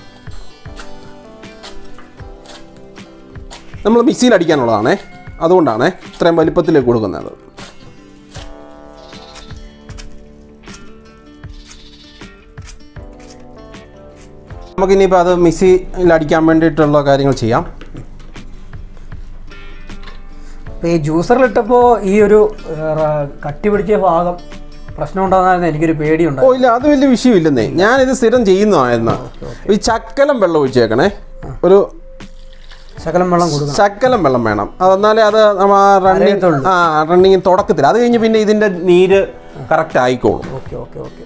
നമ്മൾ മിക്സിയിൽ അടിക്കാനുള്ളതാണേ അതുകൊണ്ടാണേ ഇത്രയും വലിപ്പത്തിലേക്ക് കൊടുക്കുന്നത് നമുക്കിനിയിപ്പോൾ അത് മിക്സിയിൽ അടിക്കാൻ വേണ്ടിയിട്ടുള്ള കാര്യങ്ങൾ ചെയ്യാം ഇപ്പൊ ഈ ജ്യൂസറിലിട്ടപ്പോ ഈ ഒരു ഏഹ്, കട്ടി പിടിച്ച ഭാഗം പ്രശ്നം ഉണ്ടാകുന്ന എനിക്കൊരു പേടിയുണ്ട് ഓ ഇല്ല അത് വലിയ വിഷയമില്ലെന്നേ ഞാനിത് സ്ഥിരം ചെയ്യുന്നതായിരുന്നു ഈ ചക്കലം വെള്ളം ഒഴിച്ചേക്കണേ ഒരു ശകലം വെള്ളം കൊടുക്കണം ശക്കലം വെള്ളം വേണം അതെന്നാലേ അത് നമ്മ റണ്ണിങ് അരയത്തുള്ളൂ. ആ റണ്ണിങ് തുടക്കത്തിൽ അത് കഴിഞ്ഞ് പിന്നെ ഇതിൻ്റെ നീര് കറക്റ്റ് ആയിക്കോളും ഓക്കെ ഓക്കെ ഓക്കെ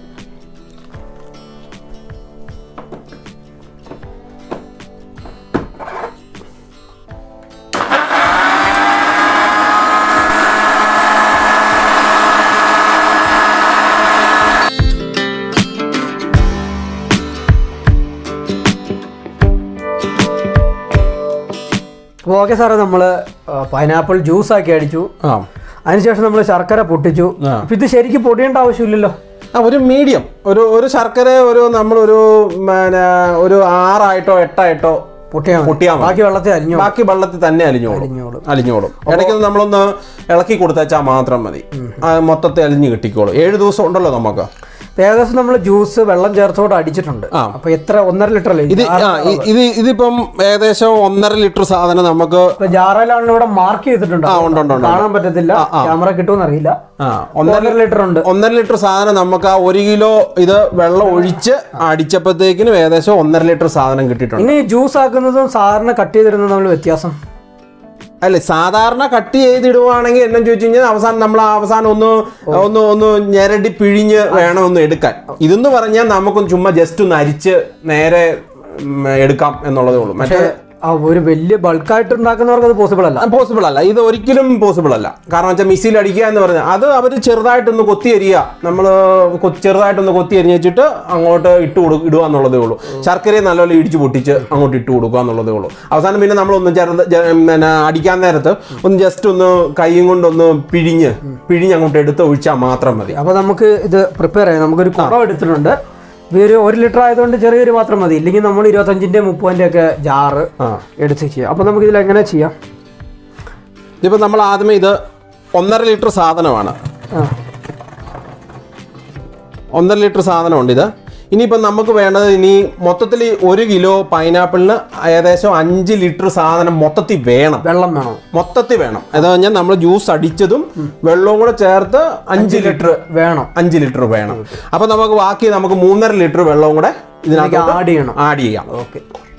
അപ്പോൾ ഓക്കെ സാറേ നമ്മൾ പൈനാപ്പിൾ ജ്യൂസ് ആക്കി അടിച്ചു ആ അതിനുശേഷം നമ്മൾ ശർക്കര പൊട്ടിച്ചു ആ. അപ്പൊ ഇത് ശരിക്കും പൊടിയേണ്ട ആവശ്യമില്ലല്ലോ ആ ഒരു മീഡിയം ഒരു ഒരു ശർക്കര ഒരു നമ്മളൊരു പിന്നെ ഒരു ആറായിട്ടോ എട്ടായിട്ടോ പൊട്ടിയാൽ മതി. പൊട്ടിയാൽ മതി. ബാക്കി വെള്ളത്തിൽ അരിഞ്ഞു ബാക്കി വെള്ളത്തിൽ തന്നെ അലിഞ്ഞോളും അലിഞ്ഞോളും. അലിഞ്ഞോളും ഇടയ്ക്ക് നമ്മളൊന്ന് ഇളക്കി കൊടുത്തേച്ചാൽ മാത്രം മതി ആ മൊത്തത്തിൽ അലിഞ്ഞ് കിട്ടിക്കോളും ഏഴ് ദിവസം ഉണ്ടല്ലോ നമുക്ക് ഇപ്പൊ ഏകദേശം നമ്മൾ ജ്യൂസ് വെള്ളം ചേർത്തോടെ അടിച്ചിട്ടുണ്ട് ആ. അപ്പൊ എത്ര ഒന്നര ലിറ്റർ അല്ലേ ഇത് ആ ഇ- ഇത് ഇതിപ്പം ഏകദേശം ഒന്നര ലിറ്റർ സാധനം നമുക്ക് ഇപ്പൊ ജാറയിലാണ് ഇവിടെ മാർക്ക് ചെയ്തിട്ടുണ്ട് ആ, ഉണ്ട്, ഉണ്ട്, ഉണ്ട്. കാണാൻ പറ്റത്തില്ല ക്യാമറ കിട്ടുമെന്ന് അറിയില്ല ആ ഒന്നര ഒന്നര ലിറ്റർ ഉണ്ട് ഒന്നര ലിറ്റർ സാധനം നമുക്ക് ആ ഒരു കിലോ ഇത് വെള്ളം ഒഴിച്ച് അടിച്ചപ്പോഴത്തേക്കിനും ഏകദേശം ഒന്നര ലിറ്റർ സാധനം കിട്ടിയിട്ടുണ്ട് ഇനി ജ്യൂസ് ആക്കുന്നതും സാറിന് കട്ട് ചെയ്തിരുന്നതും തമ്മിൽ വ്യത്യാസം അല്ലെ സാധാരണ കട്ട് ചെയ്തിടുവാണെങ്കിൽ എന്നെ ചോദിച്ചു കഴിഞ്ഞാൽ അവസാനം നമ്മൾ അവസാനം ഒന്ന് ഒന്ന് ഒന്ന് ഞെരടി പിഴിഞ്ഞ് വേണം ഒന്ന് എടുക്കാൻ ഇതെന്ന് പറഞ്ഞാൽ നമുക്കൊന്ന് ചുമ്മാ ജസ്റ്റ് ഒന്ന് അരിച്ച് നേരെ ഉം, എടുക്കാം എന്നുള്ളതേ ഉള്ളൂ മറ്റേ ആ ഒരു വലിയ ബൾക്കായിട്ട് ഉണ്ടാക്കുന്നവർക്ക് അത് പോസിബിൾ അല്ല പോസിബിൾ അല്ല ഇത് ഒരിക്കലും പോസിബിൾ അല്ല കാരണം വെച്ചാൽ മിക്സിയിൽ അടിക്കുക എന്ന് പറഞ്ഞാൽ അത് അവർ ചെറുതായിട്ടൊന്ന് കൊത്തി അരിയുക നമ്മൾ ചെറുതായിട്ടൊന്ന് കൊത്തി അരിഞ്ഞ് വെച്ചിട്ട് അങ്ങോട്ട് ഇട്ട് കൊടു ഇടുക എന്നുള്ളതേ ഉള്ളൂ ശർക്കരയെ നല്ലപോലെ ഇടിച്ച് പൊട്ടിച്ച് അങ്ങോട്ട് ഇട്ട് കൊടുക്കുക എന്നുള്ളതേ ഉള്ളൂ അവസാനം പിന്നെ നമ്മളൊന്ന് ചെറുത് ജ- പിന്നെ അടിക്കാൻ നേരത്ത് ഒന്ന് ജസ്റ്റ് ഒന്ന് കൈയും കൊണ്ടൊന്ന് പിഴിഞ്ഞ് പിഴിഞ്ഞ് അങ്ങോട്ട് എടുത്ത് ഒഴിച്ചാൽ മാത്രം മതി അപ്പൊ നമുക്ക് ഇത് പ്രിപ്പയർ ചെയ്യാം നമുക്കൊരു കുറവ് എടുത്തിട്ടുണ്ട് ഇത് ഒരു ഒരു ലിറ്റർ ആയതുകൊണ്ട് ചെറിയൊരു മാത്രം മതി ഇല്ലെങ്കിൽ നമ്മൾ ഇരുപത്തഞ്ചിന്റെ മുപ്പതിന്റെ ഒക്കെ ജാറ് ആ എടുത്ത് ചെയ്യാം അപ്പൊ നമുക്ക് ഇതിൽ എങ്ങനെ ചെയ്യാം ഇതിപ്പോൾ നമ്മൾ ആദ്യമേ ഇത് ഒന്നര ലിറ്റർ സാധനമാണ് ആ ഒന്നര ലിറ്റർ സാധനമുണ്ട് ഇത് ഇനിയിപ്പം നമുക്ക് വേണ്ടത് ഇനി മൊത്തത്തിൽ ഒരു കിലോ പൈനാപ്പിളിന് ഏകദേശം അഞ്ച് ലിറ്റർ സാധനം മൊത്തത്തിൽ വേണം വെള്ളം വേണോ മൊത്തത്തിൽ വേണം അതെന്ന് പറഞ്ഞാൽ നമ്മൾ ജ്യൂസ് അടിച്ചതും വെള്ളവും കൂടെ ചേർത്ത് അഞ്ച് ലിറ്റർ വേണം അഞ്ച് ലിറ്റർ വേണം അപ്പൊ നമുക്ക് ബാക്കി നമുക്ക് മൂന്നര ലിറ്റർ വെള്ളവും കൂടെ ഇതിനകത്ത് ആഡ് ചെയ്യണം ആഡ് ചെയ്യാം ഓക്കെ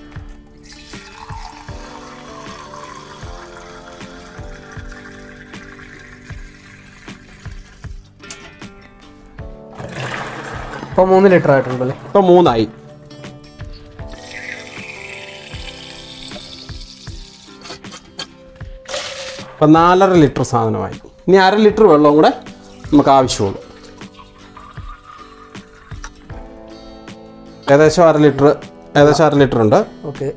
ഇപ്പോൾ മൂന്ന് ലിറ്റർ ആയിട്ടുണ്ടല്ലേ ഇപ്പൊ മൂന്നായി ഇപ്പൊ നാലര ലിറ്റർ സാധനമായി ഇനി അര ലിറ്റർ വെള്ളവും കൂടെ നമുക്ക് ആവശ്യമുള്ളൂ ഏകദേശം അര ലിറ്റർ ഏകദേശം അര ലിറ്റർ ഉണ്ട് ഓക്കെ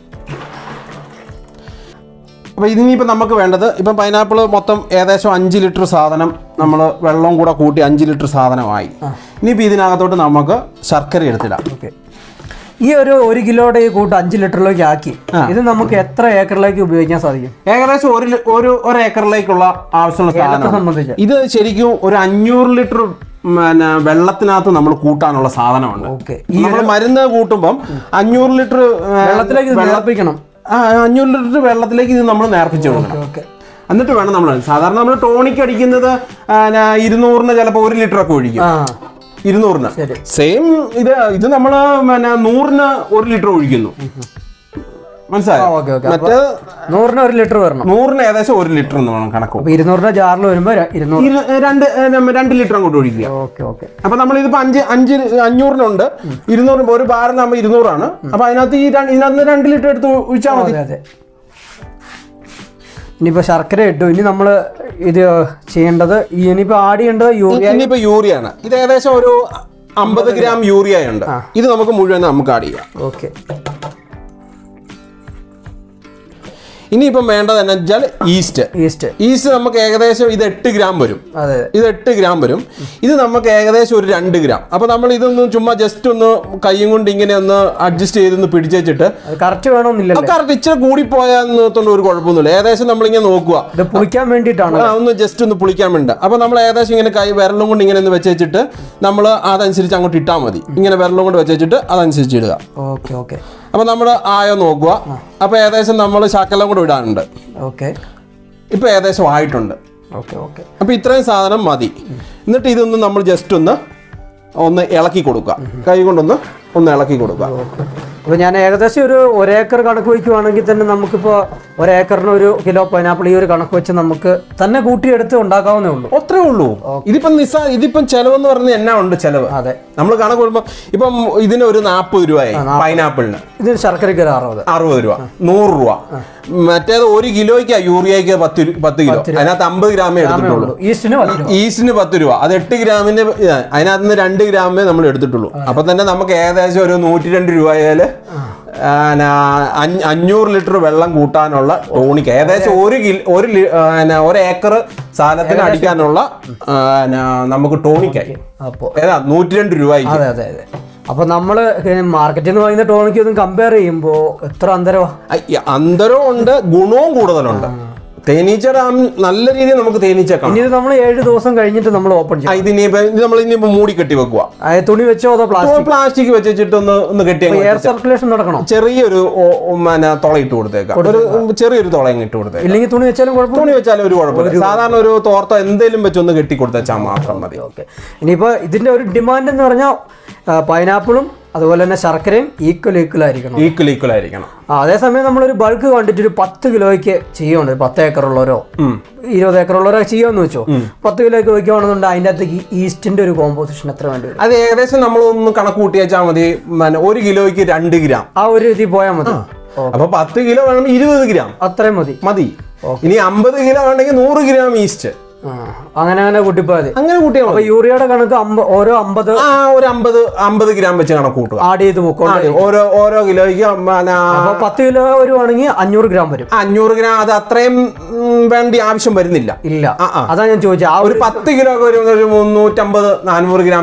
അപ്പോൾ ഇതിനിപ്പോൾ നമുക്ക് വേണ്ടത് ഇപ്പം പൈനാപ്പിൾ മൊത്തം ഏകദേശം അഞ്ച് ലിറ്റർ സാധനം നമ്മൾ വെള്ളവും കൂടെ കൂട്ടി അഞ്ച് ലിറ്റർ സാധനമായി ഇനിയിപ്പോൾ ഇതിനകത്തോട്ട് നമുക്ക് ശർക്കര എടുത്തിടാം ഓക്കെ ഈ ഒരു ഒരു കിലോയുടെ ഈ കൂട്ട് അഞ്ച് ലിറ്ററിലേക്ക് ആക്കി ഇത് നമുക്ക് എത്ര ഏക്കറിലേക്ക് ഉപയോഗിക്കാൻ സാധിക്കും ഏകദേശം ഒരു ലി- ഒരു ഒരു ഏക്കറിലേക്കുള്ള ആവശ്യമുള്ള ഏലത്തെ സാധനം സംബന്ധിച്ച് ഇത് ശരിക്കും ഒരു അഞ്ഞൂറ് ലിറ്റർ പിന്നെ വെള്ളത്തിനകത്ത് നമ്മൾ കൂട്ടാനുള്ള സാധനമുണ്ട് ഓക്കെ നമ്മൾ മരുന്ന് കൂട്ടുമ്പം അഞ്ഞൂറ് ലിറ്റർ വെള്ളത്തിലേക്ക് ഇത് തിളപ്പിക്കണം അഞ്ഞൂറ് ലിറ്റർ വെള്ളത്തിലേക്ക് ഇത് നമ്മൾ നേർപ്പിച്ച് കൊടുക്കണം ഓക്കെ എന്നിട്ട് വേണം നമ്മൾ സാധാരണ നമ്മൾ ടോണിക്ക് അടിക്കുന്നത് ആ, ന, ഇരുന്നൂറിന് ചിലപ്പോൾ ഒരു ലിറ്റർ ഒക്കെ ഒഴിക്കും ആ ഇരുന്നൂറിന് ശരി. സെയിം ഇത് ഇത് നമ്മൾ പിന്നെ നൂറിന് ഒരു ലിറ്റർ ഒഴിക്കുന്നു മനസ്സിലായോ ഓക്കെ ഓക്കെ മറ്റേ നൂറിന് ഒരു ലിറ്റർ വരണം നൂറിന് ഏകദേശം ഒരു ലിറ്റർ എന്ന് വേണം കണക്കും അപ്പൊ ഇരുന്നൂറിന്റെ ജാറിൽ വരുമ്പോ ര- ഇരുന്നൂറ് ഇരു- രണ്ട് ഏ, നമ്മ രണ്ട് ലിറ്റർ അങ്ങോട്ട് ഒഴിക്കുക ഓക്കെ ഓക്കെ അപ്പൊ നമ്മൾ ഇതിപ്പോ അഞ്ച് അഞ്ച് അഞ്ഞൂറിനുണ്ട് ഇരുന്നൂറ് ഒരു ബാറിനാകുമ്പോൾ ഇരുന്നൂറാണ് അപ്പൊ അതിനകത്ത് ഈ രണ്ട് ഇതിനകത്ത് നിന്ന് രണ്ട് ലിറ്റർ എടുത്ത് ഒഴിച്ചാൽ മതി അതെ അതെ ഇനിയിപ്പോ ശർക്കര ഇട്ടു ഇനി നമ്മൾ ഇത് ചെയ്യേണ്ടത് ഈ ഇനിയിപ്പോ ആഡ് ചെയ്യേണ്ടത് യൂറിയ ഇനിയിപ്പോ യൂറിയ ആണ് ഇത് ഏകദേശം ഒരു അമ്പത് ഗ്രാം യൂറിയ ഉണ്ട് ഇത് നമുക്ക് മുഴുവൻ നമുക്ക് ആഡ് ചെയ്യാം ഓക്കെ ഇനിയിപ്പം വേണ്ടത് എന്ന് വെച്ചാൽ ഈസ്റ്റ് ഈസ്റ്റ് ഈസ്റ്റ് നമുക്ക് ഏകദേശം ഇത് എട്ട് ഗ്രാം വരും അതെ ഇത് എട്ട് ഗ്രാം വരും ഇത് നമുക്ക് ഏകദേശം ഒരു രണ്ട് ഗ്രാം അപ്പൊ നമ്മൾ ഇതൊന്ന് ചുമ്മാ ജസ്റ്റ് ഒന്ന് കൈയും കൊണ്ട് ഇങ്ങനെ ഒന്ന് അഡ്ജസ്റ്റ് ചെയ്തൊന്ന് പിടിച്ചേച്ചിട്ട് അത് കറക്റ്റ് വേണമെന്നില്ലല്ലോ കറക്റ്റ് ഇച്ചിരി കൂടിപ്പോയാന്നോത്തോണ്ട് ഒരു കുഴപ്പമൊന്നുമില്ല ഏകദേശം നമ്മളിങ്ങനെ നോക്കുക ഇത് പുളിക്കാൻ വേണ്ടിയിട്ടാണ് ആ, ഒന്ന് ജസ്റ്റ് ഒന്ന് പുളിക്കാൻ വേണ്ട അപ്പൊ നമ്മൾ ഏകദേശം ഇങ്ങനെ കൈ വിരലും കൊണ്ട് ഇങ്ങനെ ഒന്ന് വെച്ചേച്ചിട്ട് നമ്മൾ അതനുസരിച്ച് അങ്ങോട്ട് ഇട്ടാൽ മതി ഇങ്ങനെ വിരലും കൊണ്ട് വെച്ചേച്ചിട്ട് അതനുസരിച്ച് ഇടുക ഓക്കെ ഓക്കെ അപ്പൊ നമ്മൾ ആയോ നോക്കുക അപ്പൊ ഏകദേശം നമ്മൾ ശകലം കൂടെ ഇടാനുണ്ട് ഓക്കെ ഇപ്പൊ ഏകദേശം ആയിട്ടുണ്ട് ഓക്കെ ഓക്കെ അപ്പൊ ഇത്രയും സാധനം മതി എന്നിട്ട് ഇതൊന്ന് നമ്മൾ ജസ്റ്റ് ഒന്ന് ഒന്ന് ഇളക്കി കൊടുക്കുക കൈ കൊണ്ടൊന്ന് ഒന്ന് ഇളക്കി കൊടുക്കുക അപ്പോൾ ഞാൻ ഏകദേശം ഒരു ഒരേക്കർ കണക്ക് വയ്ക്കുവാണെങ്കിൽ തന്നെ നമുക്കിപ്പോൾ ഒരേക്കറിന് ഒരു കിലോ പൈനാപ്പിൾ ഈ ഒരു കണക്ക് വെച്ച് നമുക്ക് തന്നെ കൂട്ടിയെടുത്ത് ഉണ്ടാക്കാവുന്നേ ഉള്ളൂ അത്രേ ഉള്ളൂ ഇതിപ്പം നിസ്സാ ഇതിപ്പം ചെലവെന്ന് പറഞ്ഞാൽ എന്നാ ഉണ്ട് ചെലവ് അതെ നമ്മൾ കണക്ക് കൂടുമ്പോൾ ഇപ്പം ഇതിന് ഒരു നാൽപ്പത് രൂപയായി പൈനാപ്പിളിന് ഇതിന് ശർക്കരയ്ക്ക് ഒരു അറുപത് അറുപത് രൂപ നൂറ് രൂപ മറ്റേത് ഒരു കിലോയ്ക്ക് യൂറിയക്ക് പത്ത് രു- പത്ത് കിലോ അതിനകത്ത് അമ്പത് ഗ്രാമേ എടുത്തിട്ടുള്ളൂ ഈസ്റ്റിന് പത്ത് രൂപ ഈസ്റ്റിന് പത്ത് രൂപ അത് എട്ട് ഗ്രാമിന്റെ ഇതാ. അതിനകത്ത് നിന്ന് രണ്ട് ഗ്രാമേ നമ്മൾ എടുത്തിട്ടുള്ളൂ അപ്പൊ തന്നെ നമുക്ക് ഏകദേശം ഒരു നൂറ്റി രണ്ട് രൂപയാല് ആ, നാ- അഞ്ഞ- അഞ്ഞൂറ് ലിറ്റർ വെള്ളം കൂട്ടാനുള്ള ടോണിക്ക് ഏകദേശം ഒരു കിലോ ഒരു ലി- ആ, നാ, ഒരു ഏക്കർ സാധനത്തിന് അടിക്കാനുള്ള ആ, നാ, നമുക്ക് ടോണിക്കായി അപ്പോൾ ഏതാ നൂറ്റി രണ്ട് രൂപ അതെ അതെ അതെ അപ്പോൾ നമ്മൾ മാർക്കറ്റിൽ നിന്ന് വാങ്ങുന്ന ടോണിക്ക് ഒന്നും കമ്പയർ ചെയ്യുമ്പോൾ എത്ര അന്തരമാണ് അന്തരവും ഉണ്ട് ഗുണവും കൂടുതലുണ്ട് തേനീച്ച ഡാം നല്ല രീതിയിൽ നമുക്ക് തേനീച്ച കാണാം ഇനി ഇത് നമ്മൾ ഏഴ് ദിവസം കഴിഞ്ഞിട്ട് നമ്മൾ ഓപ്പൺ ആ, ചെയ്യും ഇതിനിപ്പോ ഇത് നമ്മൾ ഇനിയിപ്പോ മൂടി കെട്ടി വെക്കുക അതായത് തുണി വെച്ചോ അതോ പ്ലാസ്റ്റിക് പ്ലാസ്റ്റിക് വെച്ചിട്ട് ഒന്ന് ഒന്ന് കെട്ടി അങ്ങ് എയർ സർക്കുലേഷൻ നടക്കണം ചെറിയൊരു ഓ- ഓ, പിന്നെ തുള ഇട്ട് കൊടുത്തേക്കാം ഒരു ചെറിയൊരു തുള അങ്ങ് ഇട്ട് കൊടുത്തേക്കാം ഇല്ലെങ്കിൽ തുണി വെച്ചാലും കുഴപ്പമില്ല തുണി വെച്ചാലും ഒരു കുഴപ്പമില്ല സാധാരണ ഒരു തോർത്തോ എന്തേലും വെച്ചൊന്ന് കെട്ടി കൊടുത്തേച്ചാൽ മാത്രം മതി ഓക്കെ ഇനിയിപ്പോൾ ഇതിൻ്റെ ഒരു ഡിമാൻഡ് എന്ന് പറഞ്ഞാൽ പൈനാപ്പിളും അതുപോലെ തന്നെ ശർക്കരയും ഈക്വൽ ഈക്വൽ ആയിരിക്കണം ഈക്വൽ ഈക്വൽ ആയിരിക്കണം ആ, അതേസമയം നമ്മളൊരു ബൾക്ക് കണ്ടിട്ട് ഒരു പത്ത് കിലോയ്ക്ക് ചെയ്യുന്നുണ്ട് ഒരു പത്ത് ഏക്കറുള്ളവരോ ഇരുപത് ഏക്കറുള്ളവരോ ചെയ്യുമെന്ന് വെച്ചോ പത്ത് കിലോയ്ക്ക് വയ്ക്കുകയാണെന്നുണ്ടെങ്കിൽ അതിൻ്റെ അകത്തേക്ക് ഈസ്റ്റിന്റെ ഒരു കോമ്പോസിഷൻ എത്ര വേണ്ടി വരും അത് ഏകദേശം നമ്മൾ ഒന്ന് കണക്ക് കൂട്ടി വെച്ചാൽ മതി പിന്നെ ഒരു കിലോയ്ക്ക് രണ്ട് ഗ്രാം ആ ഒരു ഇതിൽ പോയാൽ മതി ഓ, അപ്പൊ പത്ത് കിലോ വേണമെങ്കിൽ ഇരുപത് ഗ്രാം അത്രയും മതി മതി ഇനി അമ്പത് കിലോ വേണമെങ്കിൽ നൂറ് ഗ്രാം ഈസ്റ്റ് ആ, അങ്ങനെ അങ്ങനെ കൂട്ടിപ്പോയാൽ മതി അങ്ങനെ കൂട്ടിയാൽ അപ്പൊ മതി യൂറിയയുടെ കണക്ക് അമ്പ ഓരോ അമ്പത് ആ ഒരു അമ്പത് അമ്പത് ഗ്രാം വെച്ച് കണക്ക് കൂട്ടുക ആഡ് ചെയ്ത് പോക്കോ ആ, ഓരോ ഓരോ കിലോയ്ക്ക് പിന്നെ അപ്പൊ പത്ത് കിലോ വരുവാണെങ്കിൽ അഞ്ഞൂറ് ഗ്രാം വരും അഞ്ഞൂറ് ഗ്രാം അത് അത്രയും ഉം, വേണ്ടി ആവശ്യം വരുന്നില്ല ഇല്ല ആ, ആ. അതാ ഞാൻ ചോദിച്ചത് ആ ഒരു ഒരു പത്ത് കിലോ ഒക്കെ വരുമ്പോൾ ഒരു മുന്നൂറ്റമ്പത് നാനൂറ് ഗ്രാമിൽ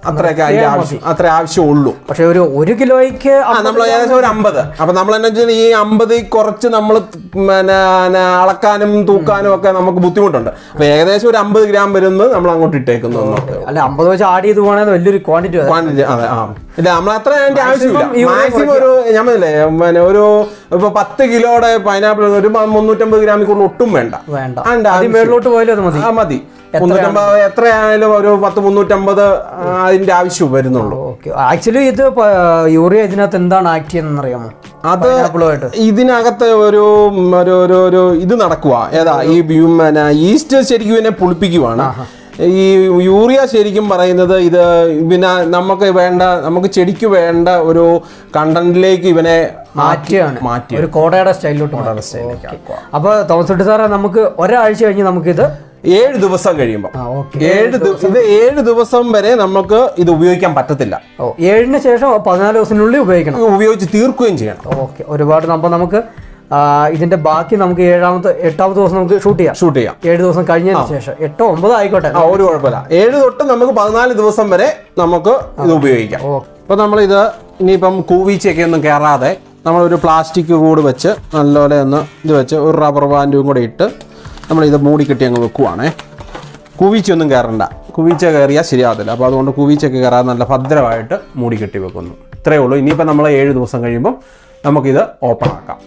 അത്രയൊക്കെ അതിന്റെ ആവശ്യം അത്ര ആവശ്യമുള്ളൂ പക്ഷെ ഒരു ഒരു കിലോയ്ക്ക് ആ നമ്മൾ ഏകദേശം ഒരു അമ്പത് അപ്പൊ നമ്മൾ എന്നാ വെച്ചാൽ ഈ അമ്പത് കുറച്ച് നമ്മൾ പിന്നെ ന- അളക്കാനും തൂക്കാനും ഒക്കെ നമുക്ക് ബുദ്ധിമുട്ടുണ്ട് അപ്പൊ ഏകദേശം ഒരു അമ്പത് ഗ്രാം വരുന്നത് നമ്മൾ അങ്ങോട്ട് ഇട്ടേക്കുന്നു എന്നോർത്ത്. അല്ല അമ്പത് വെച്ച് ആഡ് ചെയ്ത് പോകണത് വലിയൊരു ക്വാണ്ടിറ്റി ക്വാണ്ടിറ്റി അതെ ആ ഇല്ല നമ്മൾ അത്ര അതിന്റെ ആവശ്യമില്ല യൂറിയ മാക്സിമം ഒരു ഞാൻ പറഞ്ഞില്ലേ പിന്നെ ഒരു ഇപ്പൊ പത്ത് കിലോയുടെ പൈനാപ്പിൾ ഒരു മ- മുന്നൂറ്റമ്പത് ഗ്രാമിൽ കൂടുതൽ ഒട്ടും വേണ്ട വേണ്ട അതിന്റെ അത് ആവശ്യം- മേളിലോട്ട് പോയാലും അത് മതി ആ മതി മുന്നൂറ്റമ്പത് എത്രയായാലും ഒരു പത്ത് മുന്നൂറ്റമ്പത് ആ, അതിന്റെ ആവശ്യം വരുന്നുള്ളൂ ഓക്കെ ആക്ച്വലി ഇത് പ- യൂറിയ ഇതിനകത്ത് എന്താണ് ആക്ട് ചെയ്യുന്നത് അറിയാമോ അത് പൈനാപ്പിളുമായിട്ട് ഇതിനകത്ത് ഒരു ഉം, ഒരു ഒരു ഒരു ഇത് നടക്കുക ഏതാ ഈ ബി- പിന്നെ ഈസ്റ്റ് ശരിക്കും ഇതിനെ പുളിപ്പിക്കുവാണ് ഈ യൂറിയ ശരിക്കും പറയുന്നത് ഇത് പിന്നെ നമുക്ക് വേണ്ട നമുക്ക് ചെടിക്ക് വേണ്ട ഒരു കണ്ടന്റിലേക്ക് ഇവനെ മാറ്റിയാണ് മാറ്റി ഒരു കോടയുടെ സ്റ്റൈലിലോട്ട് മാറ്റി അപ്പൊ തോമസ് കുട്ടി സാറേ നമുക്ക് ഒരാഴ്ച കഴിഞ്ഞ് നമുക്കിത് ഏഴ് ദിവസം കഴിയുമ്പോൾ ആ ഓക്കെ ഏഴ് ദിവ- ഇത് ഏഴ് ദിവസം വരെ നമുക്ക് ഇത് ഉപയോഗിക്കാൻ പറ്റത്തില്ല ഓ ഏഴിന് ശേഷം പതിനാല് ദിവസത്തിനുള്ളിൽ ഉപയോഗിക്കണം ഇത് ഉപയോഗിച്ച് തീർക്കുകയും ചെയ്യണം ഓക്കെ ഒരുപാട് അപ്പോൾ നമുക്ക് ആ, ഇതിന്റെ ബാക്കി നമുക്ക് ഏഴാമത്തെ എട്ടാമത്തെ ദിവസം നമുക്ക് ഷൂട്ട് ചെയ്യാം ഷൂട്ട് ചെയ്യാം ഏഴ് ദിവസം കഴിഞ്ഞതിന് ശേഷം എട്ടോ ഒമ്പതോ ആയിക്കോട്ടെ ആ ഒരു കുഴപ്പമില്ല ഏഴ് തൊട്ട് നമുക്ക് പതിനാല് ദിവസം വരെ നമുക്ക് ഇത് ഉപയോഗിക്കാം ഓ. അപ്പോൾ നമ്മളിത് ഇനിയിപ്പം കൂവീച്ചയൊക്കെ ഒന്നും കയറാതെ നമ്മളൊരു പ്ലാസ്റ്റിക് കൂട് വെച്ച് നല്ലപോലെ ഒന്ന് ഇത് വെച്ച് ഒരു റബ്ബർ ബാൻഡും കൂടെ ഇട്ട് നമ്മളിത് മൂടി കെട്ടി അങ്ങ് വെക്കുവാണേ കൂവീച്ചയൊന്നും കയറണ്ട കൂവീച്ച കയറിയാൽ ശരിയാകത്തില്ല അപ്പോൾ അതുകൊണ്ട് കൂവീച്ചയൊക്കെ കയറാതെ നല്ല ഭദ്രമായിട്ട് മൂടി കെട്ടി വെക്കുന്നു ഇത്രയേ ഉള്ളൂ ഇനിയിപ്പോൾ നമ്മൾ ഏഴ് ദിവസം കഴിയുമ്പോൾ നമുക്കിത് ഓപ്പൺ ആക്കാം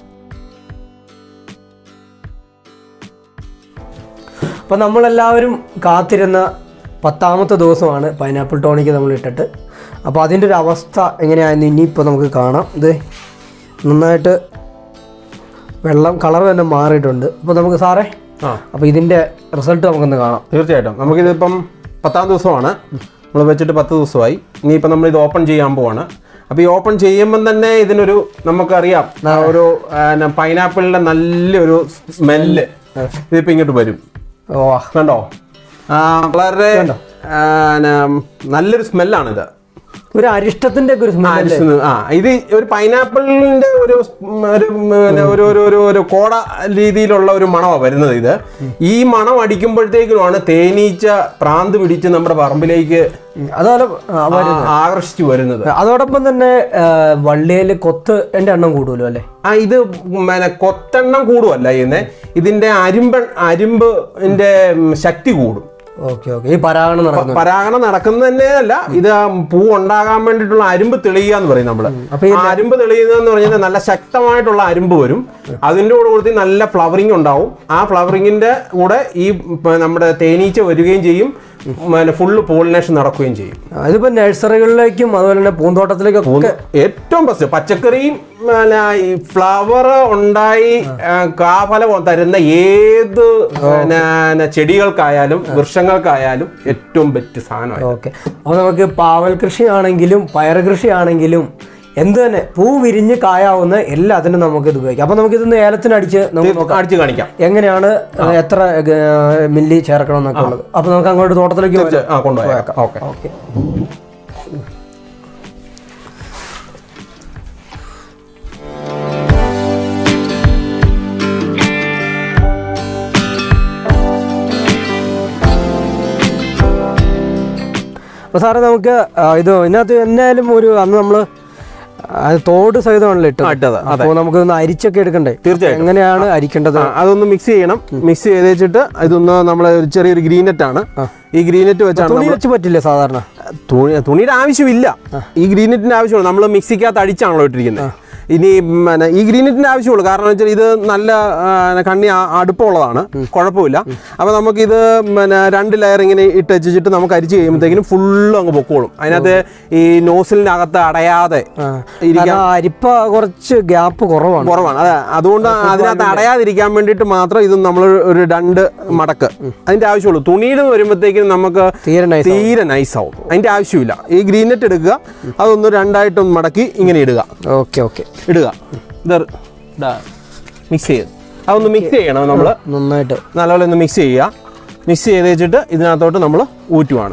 അപ്പോൾ നമ്മളെല്ലാവരും കാത്തിരുന്ന പത്താമത്തെ ദിവസമാണ് പൈനാപ്പിൾ ടോണിക്ക് നമ്മൾ ഇട്ടിട്ട് അപ്പോൾ അതിൻ്റെ ഒരു അവസ്ഥ എങ്ങനെയായിരുന്നു ഇനിയിപ്പോൾ നമുക്ക് കാണാം ഇത് നന്നായിട്ട് വെള്ളം കളർ തന്നെ മാറിയിട്ടുണ്ട് അപ്പോൾ നമുക്ക് സാറേ ആ അപ്പോൾ ഇതിൻ്റെ റിസൾട്ട് നമുക്കൊന്ന് കാണാം തീർച്ചയായിട്ടും നമുക്കിതിപ്പം പത്താം ദിവസമാണ് നമ്മൾ വെച്ചിട്ട് പത്ത് ദിവസമായി ഇനിയിപ്പോൾ നമ്മൾ ഇത് ഓപ്പൺ ചെയ്യാൻ പോവാണ് അപ്പോൾ ഈ ഓപ്പൺ ചെയ്യുമ്പം തന്നെ ഇതിനൊരു നമുക്കറിയാം ആ ഒരു പൈനാപ്പിളിൻ്റെ നല്ലൊരു സ്മെല്ല് ഇതിപ്പോൾ ഇങ്ങോട്ട് വരും ഓ കണ്ടോ ആ, വളരെ ആ, ന- നല്ലൊരു സ്മെല്ലാണിത് ഒരു അരിഷ്ടത്തിൻ്റെ ഒക്കെ ഒരു സ്മെൽ അരിശുന്നു. ആ ഇത് ഒരു പൈനാപ്പിളിന്റെ ഒരു ഉം, ഒരു ഉം, പിന്നെ ഒരു ഒരു ഒരു ഒരു കോട രീതിയിലുള്ള ഒരു മണമാണ് വരുന്നത് ഇത് ഈ മണം അടിക്കുമ്പോഴത്തേക്കുമാണ് തേനീച്ച പ്രാന്ത് പിടിച്ച് നമ്മുടെ പറമ്പിലേക്ക് അതുപോലെ ആ, ആ- ആകർഷിച്ചു വരുന്നത് അതോടൊപ്പം തന്നെ വള്ളിയിൽ കൊത്ത് എൻ്റെ എണ്ണം കൂടുമല്ലോ അല്ലേ ആ ഇത് പിന്നെ കൊത്തെണ്ണം കൂടുമല്ല ചെയ്യുന്നത് ഇതിന്റെ അരിമ്പ അരിമ്പിന്റെ ഉം, ശക്തി കൂടും ഓക്കെ ഓക്കെ ഈ പരാഗണം നടക്കുന്നു പരാഗണം നടക്കുന്നത് തന്നെയല്ല ഇത് ആ പൂ ഉണ്ടാകാൻ വേണ്ടിയിട്ടുള്ള അരിമ്പ് തെളിയുക എന്ന് പറയും നമ്മള് അപ്പൊ ആ അരിമ്പ് തെളിയുന്നതെന്ന് പറഞ്ഞാൽ നല്ല ശക്തമായിട്ടുള്ള അരിമ്പ് വരും അതിന്റെ കൂടെ കൂടി നല്ല ഫ്ലവറിങ് ഉണ്ടാവും ആ ഫ്ലവറിങ്ങിന്റെ കൂടെ ഈ പ- നമ്മുടെ തേനീച്ച വരികയും ചെയ്യും പിന്നെ ഫുള്ള് പോളിനേഷൻ നടക്കുകയും ചെയ്യും അതിപ്പോൾ നഴ്സറികളിലേക്കും അതുപോലെ തന്നെ പൂന്തോട്ടത്തിലേക്കൊക്കെ ഏറ്റവും ബെസ്റ്റ് പച്ചക്കറിയും പിന്നെ ഈ ഫ്ലവർ ഉണ്ടായി ആ, കാഫലം തരുന്ന ഏത് പിന്നെ ചെടികൾക്കായാലും വൃക്ഷങ്ങൾക്കായാലും ഏറ്റവും ബെസ്റ്റ് സാധനമാണ് ഓക്കെ അപ്പോൾ നമുക്ക് പാവൽ കൃഷിയാണെങ്കിലും പയർ കൃഷിയാണെങ്കിലും എന്ത് തന്നെ പൂ വിരിഞ്ഞ് കായാവുന്ന എല്ലാത്തിനും നമുക്ക് ഇത് ഉപയോഗിക്കാം അപ്പോൾ നമുക്കിതൊന്ന് ഏലത്തിന് അടിച്ച് നമുക്ക് നോക്കാം അടിച്ചു കാണിക്കാം എങ്ങനെയാണ് എത്ര ഏർ, മില്ലി ചേർക്കണം എന്നൊക്കെ ഉള്ളത് അപ്പോൾ നമുക്ക് അങ്ങോട്ട് തോട്ടത്തിലേക്ക് പോകാം ആ കൊണ്ടുപോയേക്കാം ഓക്കെ ഓക്കെ അപ്പോൾ സാറേ നമുക്ക് ആ, ഇത് ഇതിനകത്ത് എന്നാലും ഒരു അന്ന് നമ്മൾ തോട് സഹിതമാണല്ലോ ഇട്ടത് ഇട്ടത്, അതെ. അപ്പോൾ നമുക്കൊന്ന് അരിച്ചൊക്കെ എടുക്കണ്ടേ തീർച്ചയായിട്ടും എങ്ങനെയാണ് അരിക്കേണ്ടത് ആ, അതൊന്ന് മിക്സ് ചെയ്യണം മിക്സ് ചെയ്ത് വെച്ചിട്ട് ഇതൊന്ന് നമ്മൾ ഒരു ചെറിയൊരു ഗ്രീനെറ്റ് ആണ് ഈ ഗ്രീനെറ്റ് വെച്ചാണ് തുണി വെച്ച് പറ്റില്ലേ സാധാരണ തുണി തുണിയുടെ ആവശ്യമില്ല ഈ ഗ്രീനെറ്റിന്റെ ആവശ്യമുള്ളൂ നമ്മൾ മിക്സിക്കകത്ത് അടിച്ചാണല്ലോ ഇട്ടിരിക്കുന്നത് ഇനി പിന്നെ ഈ ഗ്രീനെറ്റിന്റെ ആവശ്യമുള്ളൂ കാരണം എന്ന് വെച്ചാൽ ഇത് നല്ല ആ, കണ്ണി ആ- അടുപ്പമുള്ളതാണ് കുഴപ്പമില്ല അപ്പോൾ നമുക്കിത് പിന്നെ രണ്ട് ലെയർ ഇങ്ങനെ ഇട്ട് വെച്ചിട്ട് നമുക്ക് അരിച്ച് കഴിയുമ്പോഴത്തേക്കിനും ഫുള്ളും അങ്ങ് പൊക്കോളും അതിനകത്ത് ഈ നോസിലിൻ്റെ അകത്ത് അടയാതെ ഇരിക്കാൻ കാരണം അരിപ്പ കുറച്ച് ഗ്യാപ്പ് കുറവാണ് കുറവാണ് അതെ അതുകൊണ്ട് അതിനകത്ത് അടയാതിരിക്കാൻ വേണ്ടിയിട്ട് മാത്രം ഇത് നമ്മൾ ഒരു രണ്ട് മടക്ക് അതിന്റെ ആവശ്യമുള്ളൂ തുണിയിൽ വരുമ്പോഴത്തേക്കും നമുക്ക് തീരെ nice തീരെ നൈസ് ആവും അതിന്റെ ആവശ്യമില്ല ഈ ഗ്രീൻ നെറ്റ് എടുക്കുക അതൊന്ന് രണ്ടായിട്ടൊന്ന് മടക്കി ഇങ്ങനെ ഇടുക ഓക്കെ ഓക്കെ ഇടുക ഇത് മിക്സ് ചെയ്ത് അതൊന്ന് മിക്സ് ചെയ്യണം നമ്മൾ നന്നായിട്ട് നല്ലപോലെ ഒന്ന് മിക്സ് ചെയ്യുക മിക്സ് ചെയ്ത് വെച്ചിട്ട് ഇതിനകത്തോട്ട് നമ്മൾ ഊറ്റുവാണ്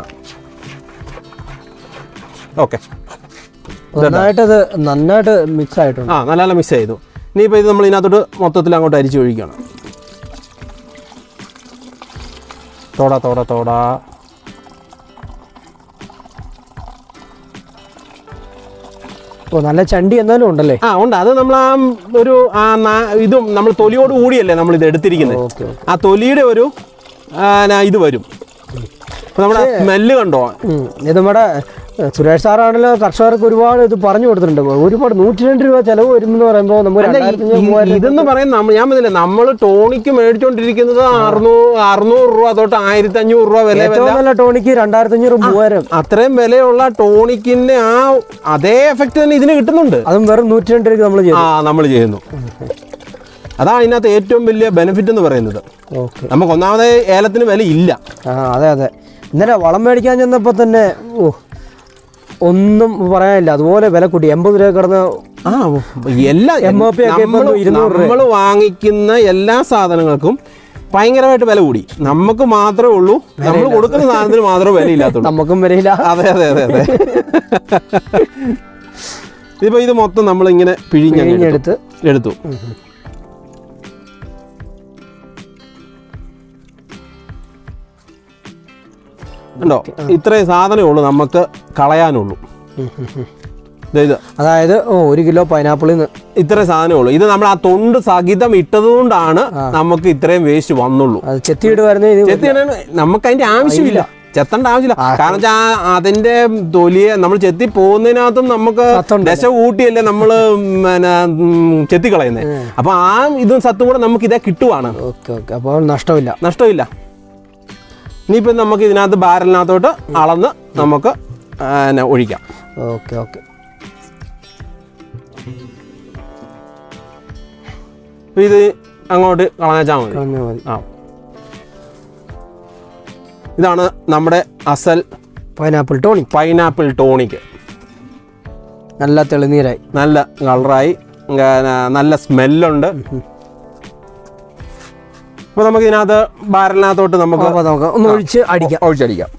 ഓക്കെ നന്നായിട്ട് അത് നന്നായിട്ട് മിക്സ് ആയിട്ടുണ്ട് ആ നല്ല നല്ല മിക്സ് ചെയ്തു ഇനിയിപ്പോൾ ഇത് നമ്മൾ ഇതിനകത്തോട്ട് മൊത്തത്തിൽ അങ്ങോട്ട് അരിച്ച് ഒഴിക്കുകയാണ് തോട തോട തോട ഓ നല്ല ചണ്ടി എന്നാലും ഉണ്ടല്ലേ ആ ഉണ്ട് അത് നമ്മൾ ആ ഒരു ആ നാ- ഇതും നമ്മൾ തൊലിയോട് കൂടിയല്ലേ നമ്മൾ ഇത് എടുത്തിരിക്കുന്നത് ഓക്കെ ആ തൊലിയുടെ ഒരു ആ, ന- ഇത് വരും അപ്പൊ നമ്മുടെ സ്മെല്ല് കണ്ടോ ഉം. ഇത് നമ്മുടെ ഏഹ്, സുരേഷ് സാറാണല്ലോ കർഷകർക്ക് ഒരുപാട് ഇത് പറഞ്ഞു കൊടുത്തിട്ടുണ്ട് ഒരുപാട് നൂറ്റി രണ്ട് രൂപ ചെലവ് വരുമെന്ന് പറയുമ്പോൾ നമുക്ക് അല്ല, ഈ- രണ്ടായിരത്തി അഞ്ഞൂറ് ഈ- മൂവായിരം ഇതെന്ന് പറയുന്നത് നമ്മ- ഞാൻ പറഞ്ഞില്ലേ നമ്മൾ ടോണിക്ക് മേടിച്ചോണ്ടിരിക്കുന്നത് അറുന്നൂറ് അറുന്നൂറ് രൂപ തൊട്ട് ആയിരത്തി അഞ്ഞൂറ് രൂപ വില ഏറ്റവും നല്ല ടോണിക്ക് രണ്ടായിരത്തി അഞ്ഞൂറ് മൂവായിരം അത്രയും വിലയുള്ള ടോണിക്കിന്റെ ആ അതേ എഫക്റ്റ് തന്നെ ഇതിന് കിട്ടുന്നുണ്ട് അതും വെറും നൂറ്റി രണ്ട് രൂപ നമ്മൾ ചെയ്തു ആ നമ്മൾ ചെയ്യുന്നു അതാണ് ഇതിനകത്ത് ഏറ്റവും വലിയ ബെനിഫിറ്റ് എന്ന് പറയുന്നത് ഓക്കെ നമുക്ക് ഒന്നാമത് ഏലത്തിന് വില ഇല്ല ആ അതെ അതെ ഇന്നലെ വളം മേടിക്കാൻ ചെന്നപ്പോൾ തന്നെ ഓ ഒന്നും പറയാനില്ല അതുപോലെ വില കൂട്ടി എൺപത് രൂപ കിടന്ന് ആ എല്ലാ MOP ഒക്കെ ഇപ്പൊ നമ്മള് ഇരുന്നൂറ് രൂപ. നമ്മൾ വാങ്ങിക്കുന്ന എല്ലാ സാധനങ്ങൾക്കും ഭയങ്കരമായിട്ട് വില കൂടി നമുക്ക് മാത്രമേ ഉള്ളൂ നമ്മൾ കൊടുക്കുന്ന സാധനത്തിന് മാത്രമേ വില ഇല്ലാത്തുള്ളൂ നമുക്കും വരില്ല അതെ അതെ അതെ അതെ ഇതിപ്പോ ഇത് മൊത്തം നമ്മൾ ഇങ്ങനെ പിഴിഞ്ഞങ്ങ് എടുത്തു. എടുത്ത് എടുത്തു ഉണ്ടോ ഇത്രയും സാധനമേ ഉള്ളൂ നമുക്ക് കളയാനുള്ളൂ ദേ ഇത് അതായത് ഓ ഒരു കിലോ പൈനാപ്പിളിൽ നിന്ന് ഇത്ര സാധനമേ ഉള്ളൂ ഇത് നമ്മൾ ആ തൊണ്ട് സഹിതം ഇട്ടതുകൊണ്ടാണ് നമുക്ക് ഇത്രയും വേസ്റ്റ് വന്നുള്ളൂ അത് ചെത്തിയിടുമായിരുന്നു ഇത് ചെത്തിയിടാൻ നമുക്ക് അതിന്റെ ആവശ്യമില്ല ചെത്തേണ്ട ആവശ്യമില്ല കാരണം വെച്ചാൽ അതിന്റെ തൊലിയെ നമ്മൾ ചെത്തി പോകുന്നതിനകത്തും നമുക്ക് സത്തുണ്ട്. ദശ കൂട്ടിയല്ലേ നമ്മൾ പിന്നെ ഉം, ചെത്തി കളയുന്നത് അപ്പൊ ആ ഇതും സത്തും കൂടെ നമുക്ക് ഇതേ കിട്ടുവാണ് ഓക്കെ ഓക്കെ അപ്പോൾ നഷ്ടമില്ല നഷ്ടമില്ല ഇനിയിപ്പം നമുക്ക് ഇതിനകത്ത് ബാരലിനകത്തോട്ട് അളന്ന് നമുക്ക് ആ, പിന്നെ ഒഴിക്കാം ഓക്കെ ഓക്കെ അപ്പൊ ഇത് അങ്ങോട്ട് കളഞ്ഞാൽ മതി കളഞ്ഞാൽ മതി ആ ഇതാണ് നമ്മുടെ അസൽ പൈനാപ്പിൾ ടോണി പൈനാപ്പിൾ ടോണിക്ക് നല്ല തെളിനീരായി നല്ല കളറായി നല്ല സ്മെല്ലുണ്ട് അപ്പോൾ നമുക്ക് ഇതിനകത്ത് ബാരലിനകത്തോട്ട് നമുക്ക് അപ്പോൾ നമുക്ക് ഒന്ന് ഒഴിച്ച് അടിക്കാം ഒഴിച്ചടിക്കാം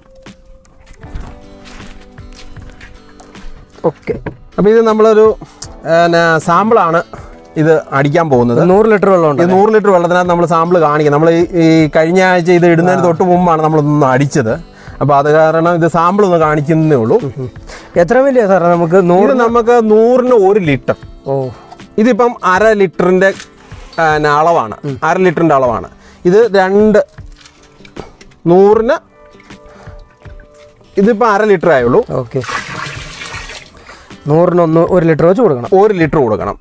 ഓക്കെ അപ്പോൾ ഇത് നമ്മളൊരു സാമ്പിളാണ് ഇത് അടിക്കാൻ പോകുന്നത് നൂറ് ലിറ്റർ വെള്ളമുണ്ട് ഈ നൂറ് ലിറ്റർ വെള്ളത്തിനകത്ത് നമ്മൾ സാമ്പിൾ കാണിക്കും നമ്മൾ ഈ കഴിഞ്ഞ ആഴ്ച ഇത് ഇടുന്നതിന് തൊട്ട് മുമ്പാണ് നമ്മളൊന്ന് അടിച്ചത് അപ്പോൾ അത് കാരണം ഇത് സാമ്പിൾ ഒന്ന് കാണിക്കുന്നേ ഉള്ളൂ എത്ര വലിയ സാറേ നമുക്ക് നൂറ് ഇത് നമുക്ക് നൂറിന് ഒരു ലിറ്റർ ഓ ഇതിപ്പം അര ലിറ്ററിൻ്റെ അളവാണ് അര ലിറ്ററിൻ്റെ അളവാണ് ഇത് രണ്ട് നൂറിന് ഇതിപ്പോൾ അര ലിറ്റർ ആയുള്ളൂ ഓക്കെ നൂറിനൊന്ന് ഒരു ലിറ്റർ വെച്ച് കൊടുക്കണം ഒരു ലിറ്റർ കൊടുക്കണം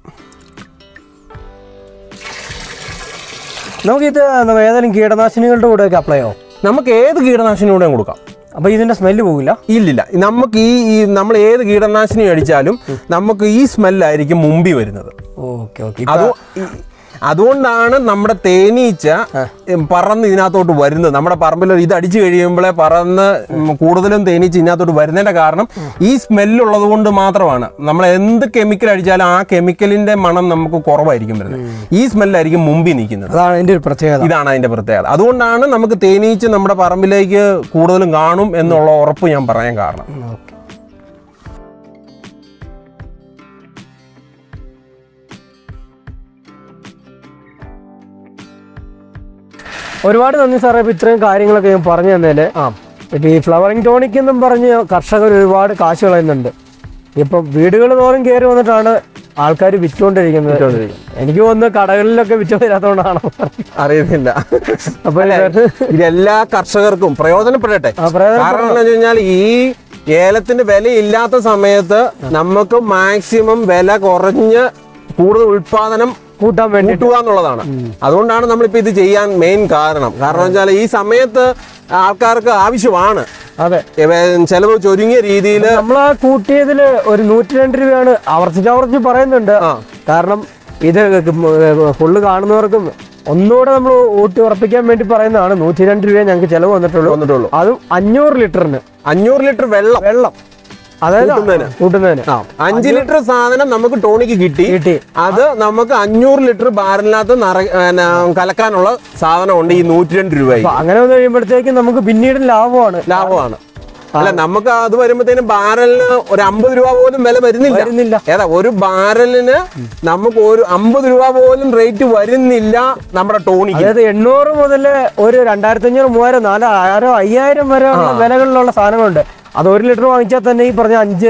നമുക്ക് ഇത് ഏതെങ്കിലും കീടനാശിനികളുടെ കൂടെ ഒക്കെ അപ്ലൈ ആവും നമുക്ക് ഏത് കീടനാശിനിയോടെയും കൊടുക്കാം അപ്പോൾ ഇതിൻ്റെ സ്മെല്ല് പോകില്ല ഇല്ലില്ല നമുക്ക് ഈ ഈ നമ്മൾ ഏത് കീടനാശിനി അടിച്ചാലും നമുക്ക് ഈ സ്മെല്ലായിരിക്കും മുമ്പിൽ വരുന്നത് ഓക്കെ ഓക്കെ അത് ഈ- അതുകൊണ്ടാണ് നമ്മുടെ തേനീച്ച ഉം, പറന്ന് ഇതിനകത്തോട്ട് വരുന്നത് നമ്മുടെ പറമ്പിൽ ഇത് അടിച്ചു കഴിയുമ്പോഴേ പറന്ന് ഉം, കൂടുതലും തേനീച്ച ഇതിനകത്തോട്ട് വരുന്നതിന്റെ കാരണം ഈ സ്മെല്ലുള്ളത് കൊണ്ട് മാത്രമാണ് നമ്മൾ എന്ത് കെമിക്കൽ അടിച്ചാലും ആ കെമിക്കലിന്റെ മണം നമുക്ക് കുറവായിരിക്കും വരുന്നത് ഈ സ്മെല്ലായിരിക്കും മുമ്പിൽ നിൽക്കുന്നത് അതാണ് എൻ്റെ ഒരു പ്രത്യേകത ഇതാണ് അതിന്റെ പ്രത്യേകത അതുകൊണ്ടാണ് നമുക്ക് തേനീച്ച നമ്മുടെ പറമ്പിലേക്ക് കൂടുതലും കാണും എന്നുള്ള ഉറപ്പ് ഞാൻ പറയാൻ കാരണം ഓക്കെ ഒരുപാട് നന്ദി സാറേ ഇപ്പം ഇത്രയും കാര്യങ്ങളൊക്കെ ഞാൻ പറഞ്ഞു തന്നേല് ആ ഇപ്പം ഈ ഫ്ലവറിങ് ടോണിക് എന്നും പറഞ്ഞ് കർഷകർ ഒരുപാട് കാശ് കളയുന്നുണ്ട് ഇപ്പം വീടുകൾ തോറും കയറി വന്നിട്ടാണ് ആൾക്കാർ വിറ്റുകൊണ്ടിരിക്കുന്നത് എനിക്ക് തോന്നുന്നു കടകളിലൊക്കെ വിറ്റ് തരാത്തതുകൊണ്ടാണോ അറിയത്തില്ല അപ്പൊ ഇതെല്ലാ കർഷകർക്കും പ്രയോജനപ്പെടട്ടെ ആ, പ്രയോജനപ്പെടണം. കാരണം എന്താ വെച്ച് കഴിഞ്ഞാൽ ഈ ഏലത്തിന് വില ഇല്ലാത്ത സമയത്ത് നമുക്ക് മാക്സിമം വില കുറഞ്ഞ് കൂടുതൽ ഉൽപാദനം കൂട്ടാൻ വേണ്ടി കൂട്ടുക എന്നുള്ളതാണ് അതുകൊണ്ടാണ് നമ്മളിപ്പോ ഇത് ചെയ്യാൻ മെയിൻ കാരണം കാരണം വെച്ചാൽ ഈ സമയത്ത് ആൾക്കാർക്ക് ആവശ്യമാണ് അതെ ഇവ- ചെലവ് ചുരുങ്ങിയ രീതിയിൽ നമ്മൾ ആ കൂട്ടിയതില് ഒരു നൂറ്റി രണ്ട് രൂപയാണ് ആവർത്തിച്ച് ആവർത്തിച്ച് പറയുന്നുണ്ട് ആ. കാരണം ഇത് ഫുള്ള് കാണുന്നവർക്കും ഒന്നുകൂടെ നമ്മൾ ഊട്ടി ഉറപ്പിക്കാൻ വേണ്ടി പറയുന്നതാണ് നൂറ്റി രണ്ട് രൂപ ഞങ്ങൾക്ക് ചെലവ് വന്നിട്ടുള്ളൂ വന്നിട്ടുള്ളൂ അതും അഞ്ഞൂറ് ലിറ്ററിന് അഞ്ഞൂറ് ലിറ്റർ വെള്ളം വെള്ളം അതായത് കൂട്ടുന്നതിന്. കൂട്ടുന്നതിന് ആ അഞ്ച് ലിറ്റർ സാധനം നമുക്ക് ടോണിക്ക് കിട്ടി കിട്ടി അത് നമുക്ക് അഞ്ഞൂറ് ലിറ്റർ ബാരലിനകത്ത് നിറ പിന്നെ കലക്കാനുള്ള സാധനമുണ്ട് ഈ നൂറ്റി രണ്ട് രൂപയ്ക്ക് അപ്പൊ അങ്ങനെ വന്നു കഴിയുമ്പോഴത്തേക്കും നമുക്ക് പിന്നീട് ലാഭമാണ് ലാഭമാണ് അല്ല നമുക്ക് അത് വരുമ്പോഴത്തേനും ബാരലിന് ഒരു അമ്പത് രൂപ പോലും വില വരുന്നില്ല വരുന്നില്ല ഏതാ ഒരു ബാരലിന് നമുക്ക് ഒരു അമ്പത് രൂപ പോലും റേറ്റ് വരുന്നില്ല നമ്മുടെ ടോണിക്ക് അതായത് എണ്ണൂറ് മുതൽ ഒരു രണ്ടായിരത്തി അഞ്ഞൂറ് മൂവായിരം നാല് ആയിരം അയ്യായിരം വരെ ഉള്ള വിലകളിലുള്ള സാധനങ്ങളുണ്ട് അത് ഒരു ലിറ്റർ വാങ്ങിച്ചാൽ തന്നെ ഈ പറഞ്ഞ അഞ്ച്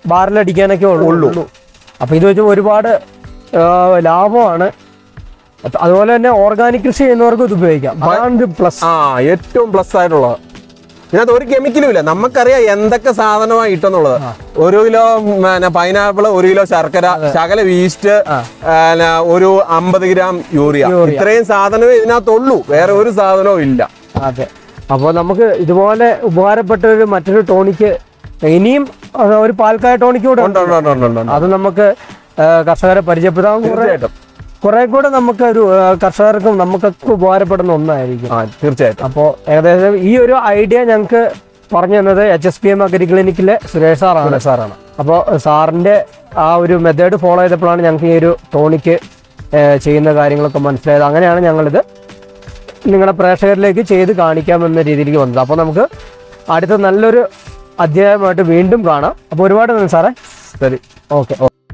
ബാറിലടിക്കാനൊക്കെ ഉള്ളൂ അപ്പോൾ ഇത് വെച്ച് ഒരുപാട് ആ, ലാഭമാണ് അത് അതുപോലെ തന്നെ ഓർഗാനിക് കൃഷി ചെയ്യുന്നവർക്കും ഇത് ഉപയോഗിക്കാം അതാണ് പ്ലസ് ആ ഏറ്റവും പ്ലസ് ആയിട്ടുള്ളത് ഇതിനകത്ത് ഒരു കെമിക്കലും ഇല്ല നമുക്കറിയാം എന്തൊക്കെ സാധനമാണ് ഇട്ടെന്നുള്ളത് ഒരു കിലോ പൈനാപ്പിൾ ഒരു കിലോ ശർക്കര ശകല ഈസ്റ്റ് ഒരു അമ്പത് ഗ്രാം യൂറിയ ഇത്രയും സാധനമേ ഇതിനകത്തുള്ളൂ വേറെ ഒരു സാധനവും ഇല്ല അതെ അപ്പോൾ നമുക്ക് ഇതുപോലെ ഉപകാരപ്പെട്ട ഒരു മറ്റൊരു ടോണിക്ക് ഇനിയും ആ, ഒരു പാൽക്കായ ടോണിക്ക് കൂടെ ഉണ്ട്, ഉണ്ട്, ഉണ്ട്, ഉണ്ട്, ഉണ്ട്, ഉണ്ട്. അത് നമുക്ക് ആ, കർഷകരെ പരിചയപ്പെടാൻ കുറെ തീർച്ചയായിട്ടും കുറെ കൂടെ നമുക്ക് ഒരു ആ, കർഷകർക്കും നമുക്കൊക്കെ ഉപകാരപ്പെടുന്ന ഒന്നായിരിക്കും ആ തീർച്ചയായിട്ടും അപ്പോൾ ഏകദേശം ഈ ഒരു ഐഡിയ ഞങ്ങൾക്ക് പറഞ്ഞു തന്നത് H S P M agri ക്ലിനിക്കിലെ സുരേഷ് സാറാണ് സാറാണ് അപ്പോൾ സാറിൻ്റെ ആ ഒരു മെത്തേഡ് ഫോളോ ചെയ്തപ്പോഴാണ് ഞങ്ങൾക്ക് ഈ ഒരു ടോണിക്ക് ഏഹ്, ചെയ്യുന്ന കാര്യങ്ങളൊക്കെ മനസ്സിലായത് അങ്ങനെയാണ് ഞങ്ങളിത് നിങ്ങളുടെ പ്രേക്ഷകരിലേക്ക് ചെയ്ത് കാണിക്കാമെന്ന രീതിയിലേക്ക് വന്നത് അപ്പോൾ നമുക്ക് അടുത്ത നല്ലൊരു അധ്യായമായിട്ട് വീണ്ടും കാണാം അപ്പോൾ ഒരുപാട് നന്ദി സാറേ ശരി ഓക്കെ